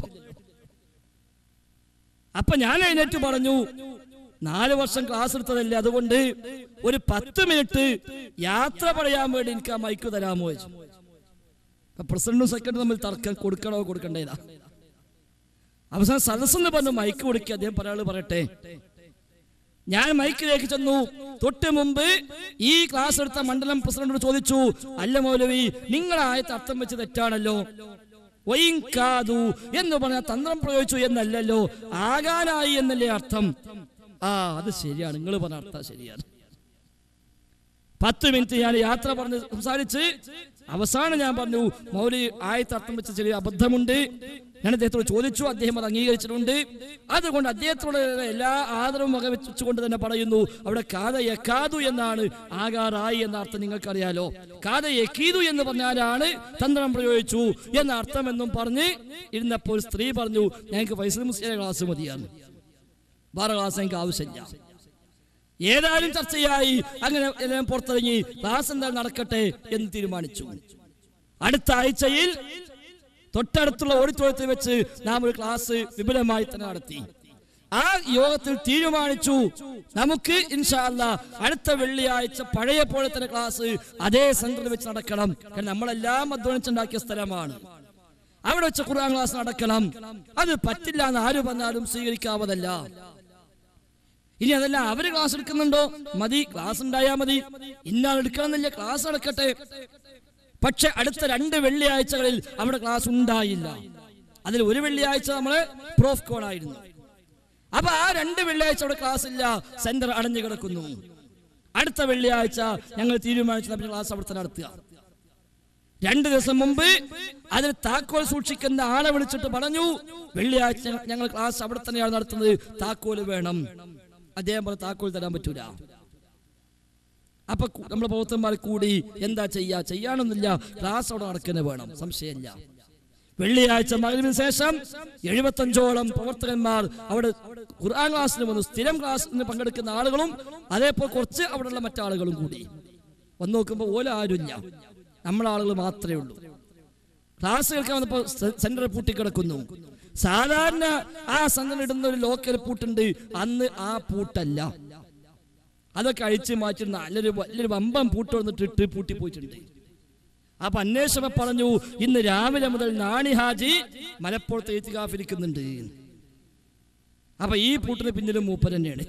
അപ്പൊ ഞാൻ എഴുന്നേറ്റ് പറഞ്ഞു നാല് വർഷം ക്ലാസ് എടുത്തതല്ലേ അതുകൊണ്ട് ഒരു പത്ത് മിനിറ്റ് യാത്ര പറയാൻ വേണ്ടി എനിക്ക് ആ മൈക്ക് തരാമോ ചോദിച്ചു അപ്പൊ പ്രസിഡന്റും സെക്രട്ടറി തമ്മിൽ തർക്കം കൊടുക്കണോ കൊടുക്കണ്ടേതാ അവസാനം സദസ്സെന്ന് പറഞ്ഞു മൈക്ക് കൊടുക്കുക അദ്ദേഹം പറയാള് പറയട്ടെ ഞാൻ മൈക്കിലേക്ക് ചെന്നു തൊട്ട് മുമ്പ് ഈ ക്ലാസ് എടുത്ത മണ്ഡലം പ്രസിഡന്റോട് ചോദിച്ചു അല്ല മൗലവി നിങ്ങളായത്ത് അർത്ഥം വെച്ച് തെറ്റാണല്ലോ വൈൻ കാതു എന്ന് പറഞ്ഞ തന്ത്രം പ്രയോഗിച്ചു എന്നല്ലല്ലോ ആകാനായി എന്നല്ലേ അർത്ഥം ആ അത് ശരിയാണ് നിങ്ങൾ പറഞ്ഞ അർത്ഥം ശരിയാണ് പത്ത് മിനിറ്റ് ഞാൻ യാത്ര പറഞ്ഞ് സംസാരിച്ച് അവസാനം ഞാൻ പറഞ്ഞു മൗലി ആയത്ത് അർത്ഥം വെച്ച് ചെറിയ അബദ്ധമുണ്ട് ഞാൻ അദ്ദേഹത്തോട് ചോദിച്ചു അദ്ദേഹം അത് അംഗീകരിച്ചിട്ടുണ്ട് അതുകൊണ്ട് അദ്ദേഹത്തോട് എല്ലാ ആദരവും വകവെച്ചുകൊണ്ട് തന്നെ പറയുന്നു അവിടെ കാത യക്കാതു എന്നാണ് ആകാറായി എന്ന അർത്ഥം നിങ്ങൾക്കറിയാലോ കാത യക്കീതു എന്ന് പറഞ്ഞാലാണ് തന്ത്രം പ്രയോഗിച്ചു എന്ന അർത്ഥമെന്നും പറഞ്ഞ് ഇരുന്നപ്പോൾ സ്ത്രീ പറഞ്ഞു ഞങ്ങൾക്ക് ഫൈസൽ മുസ്ലിം ക്ലാസ് മതിയാണ് വേറെ ക്ലാസ് എനിക്ക് ആവശ്യമില്ല ഏതായാലും ചർച്ചയായി അങ്ങനെ എല്ലാം പുറത്തിറങ്ങി ക്ലാസ് എന്തായാലും നടക്കട്ടെ എന്ന് തീരുമാനിച്ചു അടുത്ത ആഴ്ചയിൽ തൊട്ടടുത്തുള്ള ഓഡിറ്റോറിയത്തിൽ വെച്ച് നാം ഒരു ക്ലാസ് വിപുലമായി തന്നെ നടത്തി ആ യോഗത്തിൽ തീരുമാനിച്ചു നമുക്ക് ഇൻഷാല്ല അടുത്ത വെള്ളിയാഴ്ച പഴയ പോലെ തന്നെ ക്ലാസ് അതേ സെന്ററിൽ വെച്ച് നടക്കണം കാരണം നമ്മളെല്ലാം അധ്വാനിച്ചുണ്ടാക്കിയ സ്ഥലമാണ് അവിടെ വെച്ച് ഖുർആൻ ക്ലാസ് നടക്കണം അത് പറ്റില്ല എന്ന് ആര് പറഞ്ഞാലും സ്വീകരിക്കാവതല്ല ഇനി അതല്ല അവര് ക്ലാസ് എടുക്കുന്നുണ്ടോ മതി ക്ലാസ് ഉണ്ടായാൽ മതി ഇന്നാൾ എടുക്കണമെന്നില്ല ക്ലാസ് നടക്കട്ടെ പക്ഷെ അടുത്ത രണ്ട് വെള്ളിയാഴ്ചകളിൽ അവിടെ ക്ലാസ് ഉണ്ടായില്ല അതിൽ ഒരു വെള്ളിയാഴ്ച നമ്മള് പ്രോഫ് കോൺ ആയിരുന്നു അപ്പൊ ആ രണ്ട് വെള്ളിയാഴ്ച അവിടെ ക്ലാസ് ഇല്ല സെന്റർ അടഞ്ഞു കിടക്കുന്നു അടുത്ത വെള്ളിയാഴ്ച ഞങ്ങൾ തീരുമാനിച്ചു നമ്മുടെ ക്ലാസ് അവിടെ തന്നെ നടത്തുക രണ്ട് ദിവസം മുമ്പ് അതിൽ താക്കോൽ സൂക്ഷിക്കുന്ന ആളെ വിളിച്ചിട്ട് പറഞ്ഞു വെള്ളിയാഴ്ച ഞങ്ങൾ- ഞങ്ങൾ ക്ലാസ് അവിടെ തന്നെയാണ് നടത്തുന്നത് താക്കോൽ വേണം അദ്ദേഹം പറഞ്ഞു താക്കോൽ തരാൻ പറ്റൂല അപ്പൊ കു- നമ്മളെ പ്രവർത്തകന്മാർ കൂടി എന്താ ചെയ്യാ ചെയ്യാനൊന്നുമില്ല ക്ലാസ് അവിടെ നടക്കുന്നത് വേണം സംശയമില്ല വെള്ളിയാഴ്ച മകരവിന് ശേഷം എഴുപത്തഞ്ചോളം പ്രവർത്തകന്മാർ അവിടെ ഖുർആൻ ക്ലാസ്സിന് വന്നു സ്ഥിരം ക്ലാസ്സിന് പങ്കെടുക്കുന്ന ആളുകളും അതേപോലെ കുറച്ച് അവിടെയുള്ള മറ്റാളുകളും കൂടി വന്ന് നോക്കുമ്പോൾ ഓല ആരുമില്ല നമ്മളെ ആളുകൾ മാത്രമേ ഉള്ളൂ ക്ലാസ് കേൾക്കാൻ വന്നപ്പോൾ സെന്റർ പൂട്ടിക്കിടക്കുന്നു സാധാരണ ആ സെന്റർ ഇടുന്ന ഒരു ലോക്കൽ പൂട്ടുണ്ട് അന്ന് ആ പൂട്ടല്ല അതൊക്കെ അഴിച്ച് മാറ്റി നല്ലൊരു വലിയൊരു വമ്പം പൂട്ട് വന്നിട്ട് ഇട്ട് പൂട്ടി പോയിട്ടുണ്ട് അപ്പൊ അന്വേഷണം പറഞ്ഞു ഇന്ന് രാവിലെ മുതൽ നാണി ഹാജി മലപ്പുറത്ത് ഏറ്റുകാഫിരിക്കുന്നുണ്ട് അപ്പൊ ഈ പൂട്ടിന് പിന്നിലും മൂപ്പൻ തന്നെയാണ്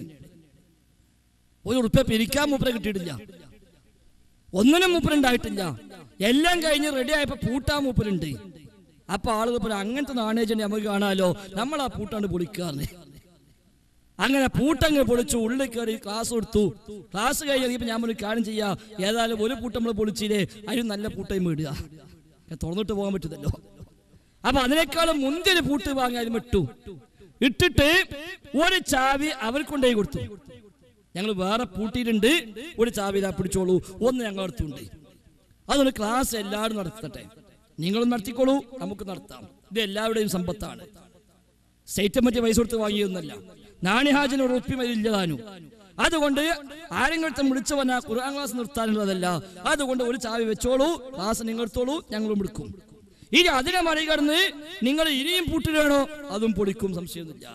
ഒരു ഉറുപ്പ പിരിക്കാൻ മൂപ്പരെ കിട്ടിയിട്ടില്ല ഒന്നിനും മൂപ്പരുണ്ടായിട്ടില്ല എല്ലാം കഴിഞ്ഞ് റെഡി ആയപ്പോ പൂട്ടാൻ മൂപ്പരുണ്ട് അപ്പൊ ആളുകൾ പറയും അങ്ങനത്തെ നാണേജനെ നമുക്ക് കാണാലോ നമ്മൾ ആ പൂട്ടാണ് പൊളിക്കാറ് അങ്ങനെ പൂട്ടങ്ങ് പൊളിച്ചു ഉള്ളിൽ കയറി ക്ലാസ് കൊടുത്തു ക്ലാസ് കഴിഞ്ഞപ്പോൾ ഞാൻ ഒരു കാര്യം ചെയ്യാ ഏതായാലും ഒരു പൂട്ടം നമ്മൾ പൊളിച്ചില്ലേ അതിന് നല്ല പൂട്ടയും ഇടുക ഞാൻ തുറന്നിട്ട് പോകാൻ പറ്റില്ലല്ലോ അപ്പൊ അതിനേക്കാളും മുന്തിയൊരു പൂട്ട് വാങ്ങി അതിൽ ഇട്ടു ഇട്ടിട്ട് ഒരു ചാവി അവർക്ക് കൊണ്ടുപോയി കൊടുത്തു ഞങ്ങൾ വേറെ പൂട്ടിയിട്ടുണ്ട് ഒരു ചാവി ഇതാ പിടിച്ചോളൂ ഒന്ന് ഞങ്ങൾ അടുത്തുണ്ട് അതൊരു ക്ലാസ് എല്ലാവരും നടത്തട്ടെ നിങ്ങളും നടത്തിക്കോളൂ നമുക്ക് നടത്താം ഇത് എല്ലാവരുടെയും സമ്പത്താണ് സ്റ്റേറ്റ് മറ്റേ പൈസ കൊടുത്ത് വാങ്ങിയൊന്നല്ല നാണിഹാജിന് ഒരു ഒപ്പി ഇല്ലതാനും അതുകൊണ്ട് ആരെങ്കിലും വിളിച്ചു വന്നാൽ ഖുർആൻ ക്ലാസ് നിർത്താനുള്ളതല്ല അതുകൊണ്ട് ഒരു ചാവി വെച്ചോളൂ ക്ലാസ് നിങ്ങൾ എടുത്തോളൂ ഞങ്ങളും എടുക്കും ഇനി അതിനെ മറികടന്ന് നിങ്ങൾ ഇനിയും പൂട്ടിലാണോ അതും പൊളിക്കും സംശയമൊന്നുമില്ല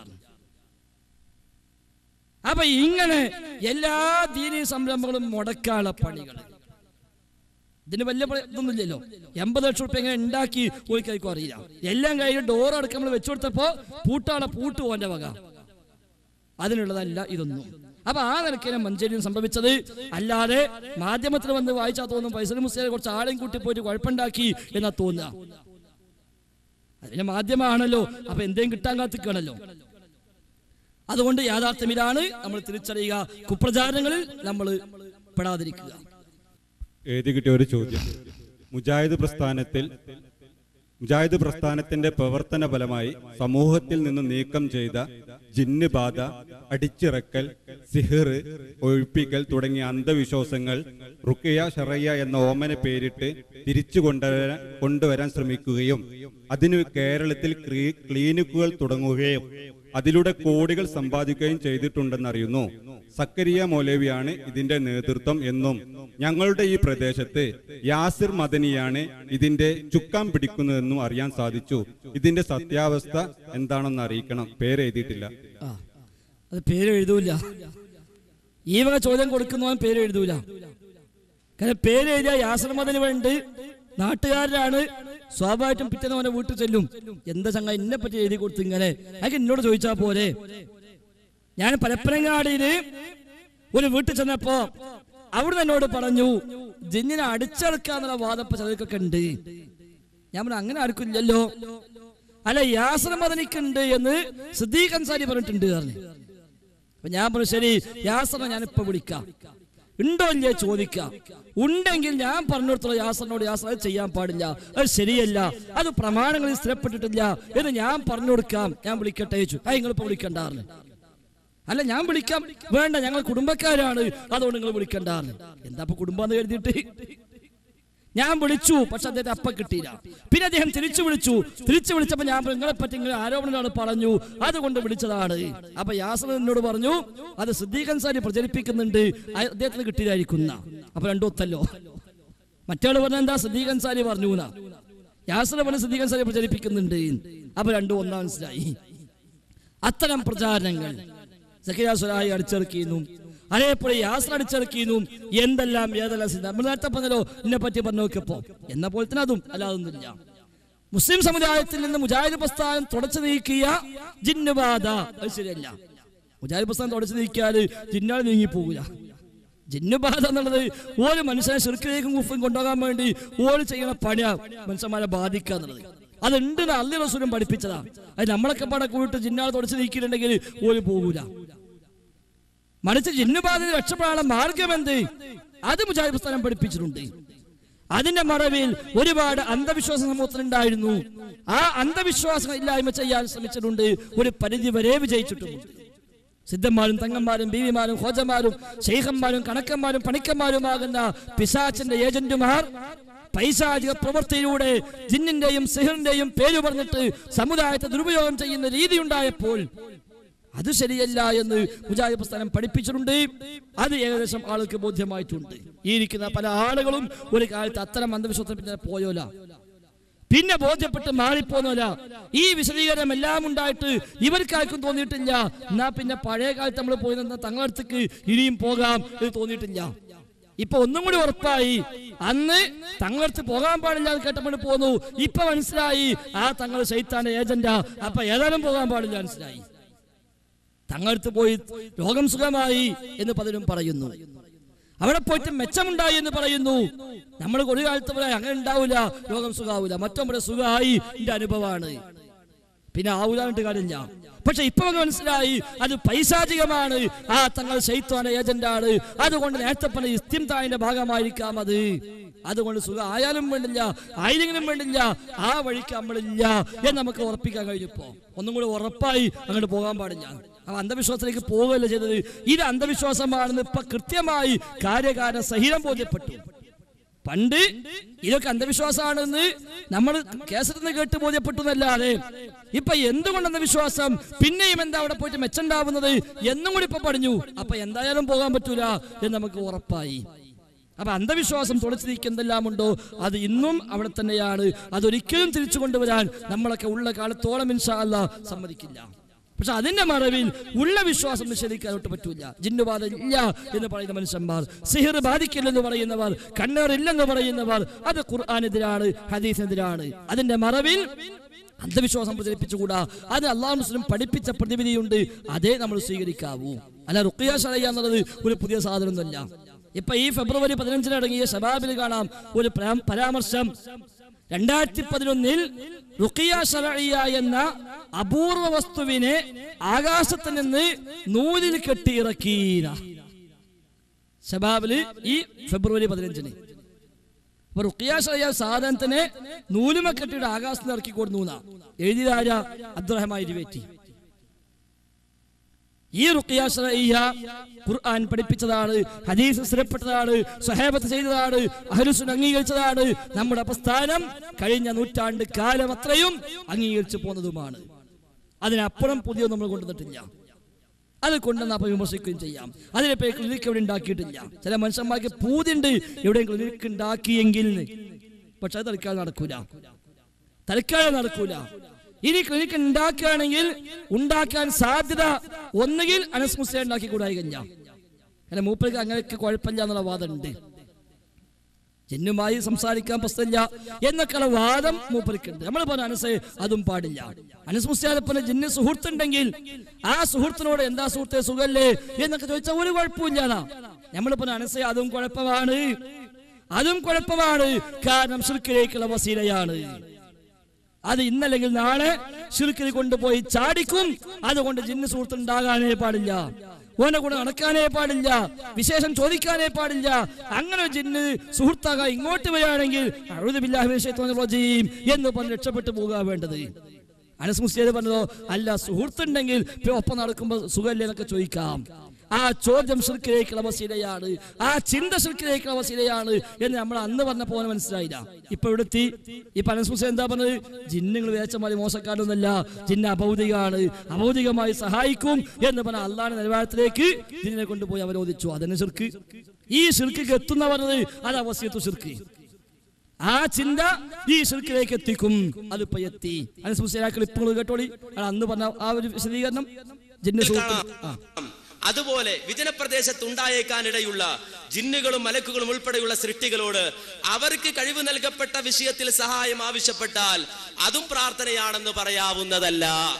അപ്പൊ ഇങ്ങനെ എല്ലാ ദീനീ സംരംഭങ്ങളും മുടക്കാനുള്ള പണികൾ ഇതിന് വലിയ പ്ര- ഇതൊന്നുമില്ലല്ലോ എൺപത് ലക്ഷം റുപ്യ എങ്ങനെ ഉണ്ടാക്കി ഒരിക്കലും അറിയില്ല എല്ലാം കഴിഞ്ഞ് ഡോർ അടക്കം നമ്മൾ വെച്ചു കൊടുത്തപ്പോ പൂട്ടാളെ പൂട്ട് ഓന്റെ വക അതിനുള്ളതല്ല ഇതൊന്നും അപ്പൊ ആ നിലയ്ക്കാണ് മഞ്ചേരിയിൽ സംഭവിച്ചത് അല്ലാതെ മാധ്യമത്തിൽ വന്ന് വായിച്ചാൽ തോന്നും ഫൈസൽ മുസ്ലിം കുറച്ച് ആളെയും കൂട്ടി പോയിട്ട് കുഴപ്പമുണ്ടാക്കി എന്നാ തോന്നുക അതിന്റെ മാധ്യമമാണല്ലോ അപ്പൊ എന്തേലും കിട്ടാൻ കാത്തിക്കണല്ലോ അതുകൊണ്ട് യാഥാർത്ഥ്യം ഇതാണ് നമ്മൾ തിരിച്ചറിയുക കുപ്രചാരങ്ങളിൽ നമ്മൾ പെടാതിരിക്കുക എഴുതി കിട്ടിയ ഒരു ചോദ്യം മുജാഹിദ് പ്രസ്ഥാനത്തിൽ മുജാഹിദ് പ്രസ്ഥാനത്തിന്റെ പ്രവർത്തന ഫലമായി സമൂഹത്തിൽ നിന്ന് നീക്കം ചെയ്ത ജിന്ന് ബാധ അടിച്ചിറക്കൽ സിഹിർ ഒഴിപ്പിക്കൽ തുടങ്ങിയ അന്ധവിശ്വാസങ്ങൾ റുക്കിയ ഷറയ്യ എന്ന ഓമന പേരിട്ട് തിരിച്ചു കൊണ്ടുവരാൻ കൊണ്ടുവരാൻ ശ്രമിക്കുകയും അതിന് കേരളത്തിൽ ക്ലീ- ക്ലിനിക്കുകൾ തുടങ്ങുകയും അതിലൂടെ കോടികൾ സമ്പാദിക്കുകയും ചെയ്തിട്ടുണ്ടെന്നറിയുന്നു സക്കരിയ മൗലവിയാണ് ഇതിന്റെ നേതൃത്വം എന്നും ഞങ്ങളുടെ ഈ പ്രദേശത്ത് യാസിർ മദനിയാണ് ഇതിന്റെ ചുക്കാൻ പിടിക്കുന്നതെന്നും അറിയാൻ സാധിച്ചു ഇതിന്റെ സത്യാവസ്ഥ എന്താണെന്ന് അറിയിക്കണം പേര് എഴുതിയിട്ടില്ല ആ അത് പേര് എഴുതൂല ഈ വക ചോദ്യം കൊടുക്കുന്നവൻ പേര് എഴുതൂല കാരണം പേര് എഴുതിയ യാസർ മദന് വേണ്ടി നാട്ടുകാരനാണ് സ്വാഭാവികമായിട്ടും പിറ്റേന്ന് അവന്റെ വീട്ടിൽ ചെല്ലും എന്താ ചങ്ങ എന്നെ പറ്റി എഴുതി കൊടുത്തു ഇങ്ങനെ അതൊക്കെ എന്നോട് ചോദിച്ചാ പോരെ ഞാൻ പരപ്പനങ്ങാടിയില് ഒരു വീട്ടിൽ ചെന്നപ്പോ അവിടുന്ന് എന്നോട് പറഞ്ഞു ജിന്നിനെ അടിച്ചെടുക്കാന്നുള്ള വാദപ്പ ചിലർക്കൊക്കെ ഉണ്ട് ഞാൻ പറഞ്ഞു അങ്ങനെ ആർക്കില്ലല്ലോ അല്ല യാസർ മദനിക്കുണ്ട് എന്ന് സിദ്ദീഖ് അൻസാരി പറഞ്ഞിട്ടുണ്ട് പറഞ്ഞു അപ്പൊ ഞാൻ പറഞ്ഞു ശരി യാസറിനെ ഞാൻ ഇപ്പൊ വിളിക്കാം ഉണ്ടോ ഇല്ലേ ചോദിക്കാം ഉണ്ടെങ്കിൽ ഞാൻ പറഞ്ഞിടത്തോളം യാസറിനോട് യാസർ അത് ചെയ്യാൻ പാടില്ല അത് ശരിയല്ല അത് പ്രമാണങ്ങളിൽ സ്ഥിരപ്പെട്ടിട്ടില്ല എന്ന് ഞാൻ പറഞ്ഞു കൊടുക്കാം ഞാൻ വിളിക്കട്ടെ ചോദിച്ചു ആ നിങ്ങളിപ്പോ വിളിക്കണ്ടാറിന് അല്ല ഞാൻ വിളിക്കാം വേണ്ട ഞങ്ങൾ കുടുംബക്കാരാണ് അതുകൊണ്ട് നിങ്ങൾ വിളിക്കണ്ടാറിന് എന്താ ഇപ്പൊ കുടുംബം എന്ന് കരുതിയിട്ട് ഞാൻ വിളിച്ചു പക്ഷെ അദ്ദേഹത്തെ അപ്പ കിട്ടിയില്ല പിന്നെ അദ്ദേഹം തിരിച്ചു വിളിച്ചു തിരിച്ചു വിളിച്ചപ്പോ ഞാൻ നിങ്ങളെ പറ്റി ഇങ്ങനെ ആരോപണങ്ങൾ പറഞ്ഞു അതുകൊണ്ട് വിളിച്ചതാണ് അപ്പൊ യാസർ എന്നോട് പറഞ്ഞു അത് സിദ്ദീഖ് അൻസാരി പ്രചരിപ്പിക്കുന്നുണ്ട് അ- അദ്ദേഹത്തിന് കിട്ടിയതായിരിക്കുന്ന അപ്പൊ രണ്ടു ഒത്തല്ലോ മറ്റേയാൾ പറഞ്ഞ എന്താ സിദ്ദീഖ് അൻസാരി പറഞ്ഞു എന്നാ യാസർ പറഞ്ഞ സിദ്ദീഖ് അൻസാരി പ്രചരിപ്പിക്കുന്നുണ്ട് അപ്പൊ രണ്ടും ഒന്നാം മനസ്സിലായി അത്തരം പ്രചാരണങ്ങൾ സക്കിയ സുലാഹി അടിച്ചിറക്കിയിരുന്നു അതേപോലെ യാസർ അടിച്ചിറക്കിയിരുന്നു എന്തെല്ലാം ഏതെല്ലാം സിദ്ധ നമ്മൾ നേരത്തെ പറഞ്ഞല്ലോ എന്നെ പറ്റി പറഞ്ഞു നോക്കിയപ്പോ എന്ന പോലെ തന്നെ അതും അല്ലാതൊന്നുമില്ല മുസ്ലിം സമുദായത്തിൽ നിന്ന് മുജാഹിദ് പ്രസ്ഥാനം തുടച്ചു നീക്കിയ ജിന്നുബാധ അത് ശരിയല്ല മുജാഹിദ് പ്രസ്ഥാനം തുടച്ചു നീക്കിയാൽ ജിന്നാൾ നീങ്ങിപ്പോകില്ല ജിന്നുബാധ എന്നുള്ളത് ഓരോ മനുഷ്യനെ ശിർക്കിലേക്കും കുഫും കൊണ്ടുപോകാൻ വേണ്ടി ഓരോ ചെയ്യുന്ന പണിയാ മനുഷ്യന്മാരെ ബാധിക്കുക എന്നുള്ളത് അതുണ്ട് അള്ളി റസൂലും പഠിപ്പിച്ചതാ അത് നമ്മളൊക്കെ പാടെ കൂട്ട് ജിന്നാൾ തുടച്ചു നീക്കിയിട്ടുണ്ടെങ്കിൽ ഓര് പോകൂല മറിച്ച് ജിന്നുബാധ രക്ഷപ്പെടാനുള്ള മാർഗം എന്ത് അത് മുജാഹിദ് പ്രസ്ഥാനം പഠിപ്പിച്ചിട്ടുണ്ട് അതിന്റെ മറവിൽ ഒരുപാട് അന്ധവിശ്വാസ സമൂഹത്തിലുണ്ടായിരുന്നു ആ അന്ധവിശ്വാസം ഇല്ലായ്മ ചെയ്യാൻ ശ്രമിച്ചിട്ടുണ്ട് ഒരു പരിധി വരെ വിജയിച്ചിട്ടുമുണ്ട് സിദ്ധന്മാരും തങ്ങന്മാരും ബീവിമാരും ഹോജന്മാരും ശൈഖന്മാരും കണക്കന്മാരും പണിക്കന്മാരുമാകുന്ന പിശാച്ചിന്റെ ഏജന്റുമാർ പൈശാചിക പ്രവൃത്തിയിലൂടെ ജിന്നിന്റെയും സിഹറിന്റെയും പേര് പറഞ്ഞിട്ട് സമുദായത്തെ ദുരുപയോഗം ചെയ്യുന്ന രീതി ഉണ്ടായപ്പോൾ അത് ശരിയല്ല എന്ന് മുജാഹിദ് പ്രസ്ഥാനം പഠിപ്പിച്ചിട്ടുണ്ട് അത് ഏകദേശം ആൾക്ക് ബോധ്യമായിട്ടുണ്ട് ഈ ഇരിക്കുന്ന പല ആളുകളും ഒരു കാലത്ത് അത്തരം അന്ധവിശ്വാസത്തിന് പിന്നെ പോയോല പിന്നെ ബോധ്യപ്പെട്ട് മാറിപ്പോന്നോല ഈ വിശദീകരണം എല്ലാം ഉണ്ടായിട്ട് ഇവർക്കാർക്കും തോന്നിയിട്ടില്ല എന്നാ പിന്നെ പഴയ കാലത്ത് നമ്മൾ പോയി നിന്ന തങ്ങളടുത്തേക്ക് ഇനിയും പോകാം എന്ന് തോന്നിയിട്ടില്ല ഇപ്പൊ ഒന്നും കൂടി ഉറപ്പായി അന്ന് തങ്ങളടുത്ത് പോകാൻ പാടില്ല എന്ന് കേട്ടപ്പോൾ പോന്നു ഇപ്പൊ മനസ്സിലായി ആ തങ്ങൾ ശൈത്താന്റെ ഏജന്റാ അപ്പൊ ഏതായാലും പോകാൻ പാടില്ല മനസ്സിലായി തങ്ങളടുത്ത് പോയി രോഗം സുഖമായി എന്ന് പലരും പറയുന്നു അവിടെ പോയിട്ട് മെച്ചമുണ്ടായി എന്ന് പറയുന്നു നമ്മൾ ഒരു കാലത്ത് പറയാം അങ്ങനെ ഉണ്ടാവില്ല രോഗം സുഖാവൂല മറ്റൊമ്പടെ സുഖമായി എന്റെ അനുഭവമാണ് പിന്നെ ആവൂലാണ്ട് കാര്യമില്ല പക്ഷെ ഇപ്പൊ നമുക്ക് മനസ്സിലായി അത് പൈശാചികമാണ് ആ തങ്ങൾ ശൈത്വാന്റെ ഏജന്റാണ് അതുകൊണ്ട് നേരത്തെ പറഞ്ഞ ഇസ്തിംതാന്റെ ഭാഗമായിരിക്കാം അത് അതുകൊണ്ട് സുഖം ആയാലും വേണ്ടില്ല ആയില്ലെങ്കിലും വേണ്ടില്ല ആ വഴിക്ക് നമ്മളില്ല എന്ന് നമുക്ക് ഉറപ്പിക്കാൻ കഴിഞ്ഞപ്പോ ഒന്നും കൂടി ഉറപ്പായി അങ്ങോട്ട് പോകാൻ പാടില്ല ആ അന്ധവിശ്വാസത്തിലേക്ക് പോവുകയല്ല ചെയ്തത് ഇത് അന്ധവിശ്വാസമാണെന്ന് ഇപ്പൊ കൃത്യമായി കാര്യകാര സഹിതം ബോധ്യപ്പെട്ടു പണ്ട് ഇതൊക്കെ അന്ധവിശ്വാസമാണെന്ന് നമ്മൾ കേസത്തിൽ നിന്ന് കേട്ട് ബോധ്യപ്പെട്ടു എന്നല്ലാതെ ഇപ്പൊ എന്തുകൊണ്ട് അന്ധവിശ്വാസം പിന്നെയും എന്താ അവിടെ പോയിട്ട് മെച്ചുണ്ടാവുന്നത് എന്നും കൂടി ഇപ്പൊ പറഞ്ഞു അപ്പൊ എന്തായാലും പോകാൻ പറ്റൂല എന്ന് നമുക്ക് ഉറപ്പായി അപ്പൊ അന്ധവിശ്വാസം തുളച്ചു നീക്കെന്തെല്ലാം ഉണ്ടോ അത് ഇന്നും അവിടെ തന്നെയാണ് അതൊരിക്കലും തിരിച്ചു കൊണ്ടുവരാൻ നമ്മളൊക്കെ ഉള്ള കാലത്തോളം ഇൻഷാ അല്ലാ സമ്മതിക്കില്ല പക്ഷെ അതിന്റെ മറവിൽ ഉള്ള വിശ്വാസം നിഷേധിക്കാനോട്ട് പറ്റൂല ജിന്നുബാധ ഇല്ല എന്ന് പറയുന്ന മനുഷ്യന്മാർ സിഹിർ ബാധിക്കില്ലെന്ന് പറയുന്നവർ കണ്ണേറില്ലെന്ന് പറയുന്നവർ അത് ഖുർആാനെതിരാണ് ഹദീസിനെതിരാണ് അതിന്റെ മറവിൽ അന്ധവിശ്വാസം പ്രചരിപ്പിച്ചുകൂടാ അത് അള്ളാഹു മുസ്ലിം പഠിപ്പിച്ച പ്രതിവിധിയുണ്ട് അതേ നമ്മൾ സ്വീകരിക്കാവൂ അല്ല റുക്കിയ ഷറയ്യ എന്നുള്ളത് ഒരു പുതിയ സാധനമൊന്നുമല്ല ഇപ്പൊ ഈ ഫെബ്രുവരി പതിനഞ്ചിന് അടങ്ങിയ ഷബാബിൽ കാണാം ഒരു പരാ- പരാമർശം രണ്ടായിരത്തി പതിനൊന്നിൽ റുക്കിയ ഷറയ്യ എന്ന അപൂർവ വസ്തുവിനെ ആകാശത്ത് നിന്ന് നൂലിൽ കെട്ടി ഇറക്കീന ഷബാബില് ഈ ഫെബ്രുവരി പതിനഞ്ചിന് അപ്പൊ റുക്കിയ ഷറയ്യ സാധനത്തിനെ നൂലുമ കെട്ടിയുടെ ആകാശത്ത് നിന്ന് ഇറക്കി കൊടുന്നു എഴുതിയതാര അബ്ദുറഹ്മാൻ ഇരുവേറ്റി ഈ റുക്കിയ ഷറയ്യ ഖുർആൻ പഠിപ്പിച്ചതാണ് ഹദീസ് സ്ഥിരപ്പെട്ടതാണ് സ്വഹേബത്ത് ചെയ്തതാണ് അഹലുസുൻ അംഗീകരിച്ചതാണ് നമ്മുടെ പ്രസ്ഥാനം കഴിഞ്ഞ നൂറ്റാണ്ട് കാലം അത്രയും അംഗീകരിച്ചു പോന്നതുമാണ് അതിനപ്പുറം പുതിയ നമ്മൾ കൊണ്ടുവന്നിട്ടില്ല അത് കൊണ്ടുവന്ന് അപ്പൊ വിമർശിക്കുകയും ചെയ്യാം അതിനിപ്പോ ക്ലിനിക്ക് എവിടെ ഉണ്ടാക്കിയിട്ടില്ല ചില മനുഷ്യന്മാർക്ക് പൂതിണ്ട് എവിടെയും ക്ലിനിക്ക് ഉണ്ടാക്കിയെങ്കിൽ പക്ഷെ അത് തൽക്കാലം നടക്കൂല തൽക്കാലം നടക്കൂല ഇനി ക്ലിനിക്ക് ഉണ്ടാക്കുകയാണെങ്കിൽ ഉണ്ടാക്കാൻ സാധ്യത ഒന്നുകിൽ അനസ് മുസ്ലിം ഉണ്ടാക്കി കൂടായി കഴിഞ്ഞാൽ കാരണം മൂപ്പർക്ക് അങ്ങനെയൊക്കെ കുഴപ്പമില്ല എന്നുള്ള വാദമുണ്ട് ജന്നുമായി സംസാരിക്കാൻ പ്രശ്നമില്ല എന്നൊക്കെയുള്ള വാദം മൂപ്പർക്കുണ്ട് നമ്മൾ പറഞ്ഞ അനസ് അതും പാടില്ല അനസ് മുസ്ലിയാലപ്പനെ ജിന്ന് സുഹൃത്തുണ്ടെങ്കിൽ ആ സുഹൃത്തിനോട് എന്താ സുഹൃത്തെ സുഖല്ലേ എന്നൊക്കെ ചോദിച്ചാൽ ഒരു കുഴപ്പമില്ലാതാ നമ്മൾ പറഞ്ഞ അനസ് അതും കുഴപ്പമാണ് അതും കുഴപ്പമാണ് കാരണം ശുൽക്കിലേക്കുള്ള വസീലയാണ് അത് ഇന്നല്ലെങ്കിൽ നാളെ ശുരുക്കിൽ കൊണ്ടുപോയി ചാടിക്കും അതുകൊണ്ട് ജിന്ന് സുഹൃത്തുണ്ടാകാനേ പാടില്ല ഓനെ കൂടെ നടക്കാനേ പാടില്ല വിശേഷം ചോദിക്കാനേ പാടില്ല അങ്ങനെ ഒരു ജിന്ന് സുഹൃത്താകാൻ ഇങ്ങോട്ട് വരികയാണെങ്കിൽ അഴുതു ബില്ലാഹിം എന്ന് പറഞ്ഞ് രക്ഷപ്പെട്ടു പോകുക വേണ്ടത് അനസ് മുസ്ലിം പറഞ്ഞതോ അല്ല സുഹൃത്തുണ്ടെങ്കിൽ ഇപ്പൊ ഒപ്പം നടക്കുമ്പോൾ സുഖല്ലേ എന്നൊക്കെ ചോദിക്കാം ആ ചോദ്യം ശിർക്കിലേക്കുള്ള വസീലയാണ് ആ ചിന്ത ശിർക്കിലേക്കുള്ള വസീലയാണ് എന്ന് നമ്മൾ അന്ന് പറഞ്ഞ പോലെ മനസ്സിലായില്ല ഇപ്പൊ ഇവിടെ എത്തി ഈ അനസ് മുസ്ലിം എന്താ പറഞ്ഞത് ജിന്നുകൾ വേച്ച മതി മോശക്കാരൊന്നല്ല ജിന്ന അഭൗതികമാണ് അഭൗതികമായി സഹായിക്കും എന്ന് പറഞ്ഞ അള്ളാന്റെ നിലവാരത്തിലേക്ക് ജിന്നിനെ കൊണ്ടുപോയി അവരോധിച്ചു അതന്നെ ശിർക്ക് ഈ ശിർക്ക് എത്തുന്ന പറഞ്ഞത് അത് അവസ്യത്തു ശിർക്ക് ആ ചിന്ത ഈ ശിർക്കിലേക്ക് എത്തിക്കും അതിപ്പോ എത്തി അനുസരിച്ച് ക്ലിപ്പുകൾ കേട്ടോളി അത് അന്ന് പറഞ്ഞ ആ ഒരു വിശദീകരണം ജിന്ന സുഹൃത്ത് ആ അതുപോലെ വിജനപ്രദേശത്ത് ഉണ്ടായേക്കാനിടയുള്ള ജിന്നുകളും മലക്കുകളും ഉൾപ്പെടെയുള്ള സൃഷ്ടികളോട് അവർക്ക് കഴിവ് നൽകപ്പെട്ട വിഷയത്തിൽ സഹായം ആവശ്യപ്പെട്ടാൽ അതും പ്രാർത്ഥനയാണെന്ന് പറയാവുന്നതല്ല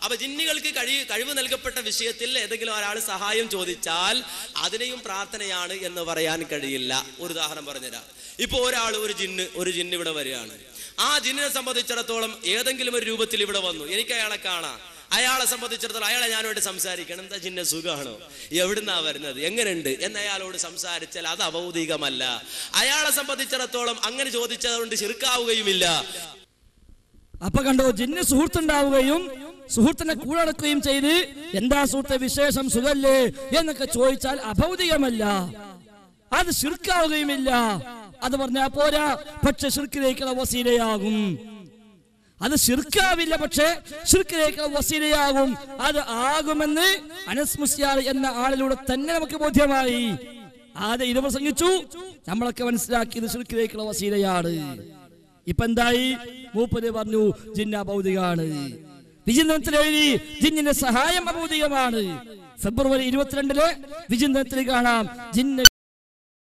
അപ്പൊ ജിന്നുകൾക്ക് കഴി കഴിവ് നൽകപ്പെട്ട വിഷയത്തിൽ ഏതെങ്കിലും ഒരാൾ സഹായം ചോദിച്ചാൽ അതിനെയും പ്രാർത്ഥനയാണ് എന്ന് പറയാൻ കഴിയില്ല ഒരു ഉദാഹരണം പറഞ്ഞുതരാം ഇപ്പൊ ഒരാൾ ഒരു ജിന്ന് ഒരു ജിന്ന് ഇവിടെ വരികയാണ് ആ ജിന്നിനെ സംബന്ധിച്ചിടത്തോളം ഏതെങ്കിലും ഒരു രൂപത്തിൽ ഇവിടെ വന്നു എനിക്ക് അയാളെ കാണാം അയാളെ സംബന്ധിച്ചിടത്തോളം അയാളെ ഞാനോട് സംസാരിക്കണം എന്താ ജിന്ന സുഖമാണോ എവിടുന്നാ വരുന്നത് എങ്ങനെയുണ്ട് എന്ന് അയാളോട് സംസാരിച്ചാൽ അത് അഭൗതികമല്ല അയാളെ സംബന്ധിച്ചിടത്തോളം അങ്ങനെ ചോദിച്ചതുകൊണ്ട് ചെറുക്കാവുകയുമില്ല അപ്പൊ കണ്ടോ ജിന്ന് സുഹൃത്തുണ്ടാവുകയും സുഹൃത്തിനെ കൂടടക്കുകയും ചെയ്ത് എന്താ സുഹൃത്തെ വിശേഷം സുഖല്ലേ എന്നൊക്കെ ചോദിച്ചാൽ അഭൗതികമല്ല അത് ശിർക്കാവുകയുമില്ല അത് പറഞ്ഞാ പോരാ പക്ഷെ ശിർക്കിലേക്കുള്ള വസീലയാകും അത് ശിർക്കാവില്ല പക്ഷേ ശിർക്കിലേക്കുള്ള വസീലയാകും അത് ആകുമെന്ന് അനസ് മുസ്യാർ എന്ന ആളിലൂടെ തന്നെ നമുക്ക് ബോധ്യമായി ആദ്യം ഇത് പ്രസംഗിച്ചു നമ്മളൊക്കെ മനസ്സിലാക്കിയത് ശിർക്കിലേക്കുള്ള വസീലയാണ് ഇപ്പൊ എന്തായി മൂപ്പര് പറഞ്ഞു ജിന്ന ഭൗതികാണ് വിചിന്തനത്തിൽ എഴുതി ജിന്നിന്റെ സഹായം അഭൗതികമാണ് ഫെബ്രുവരി ഇരുപത്തിരണ്ടില് വിചിന്തനത്തിൽ കാണാം ജിന്ന്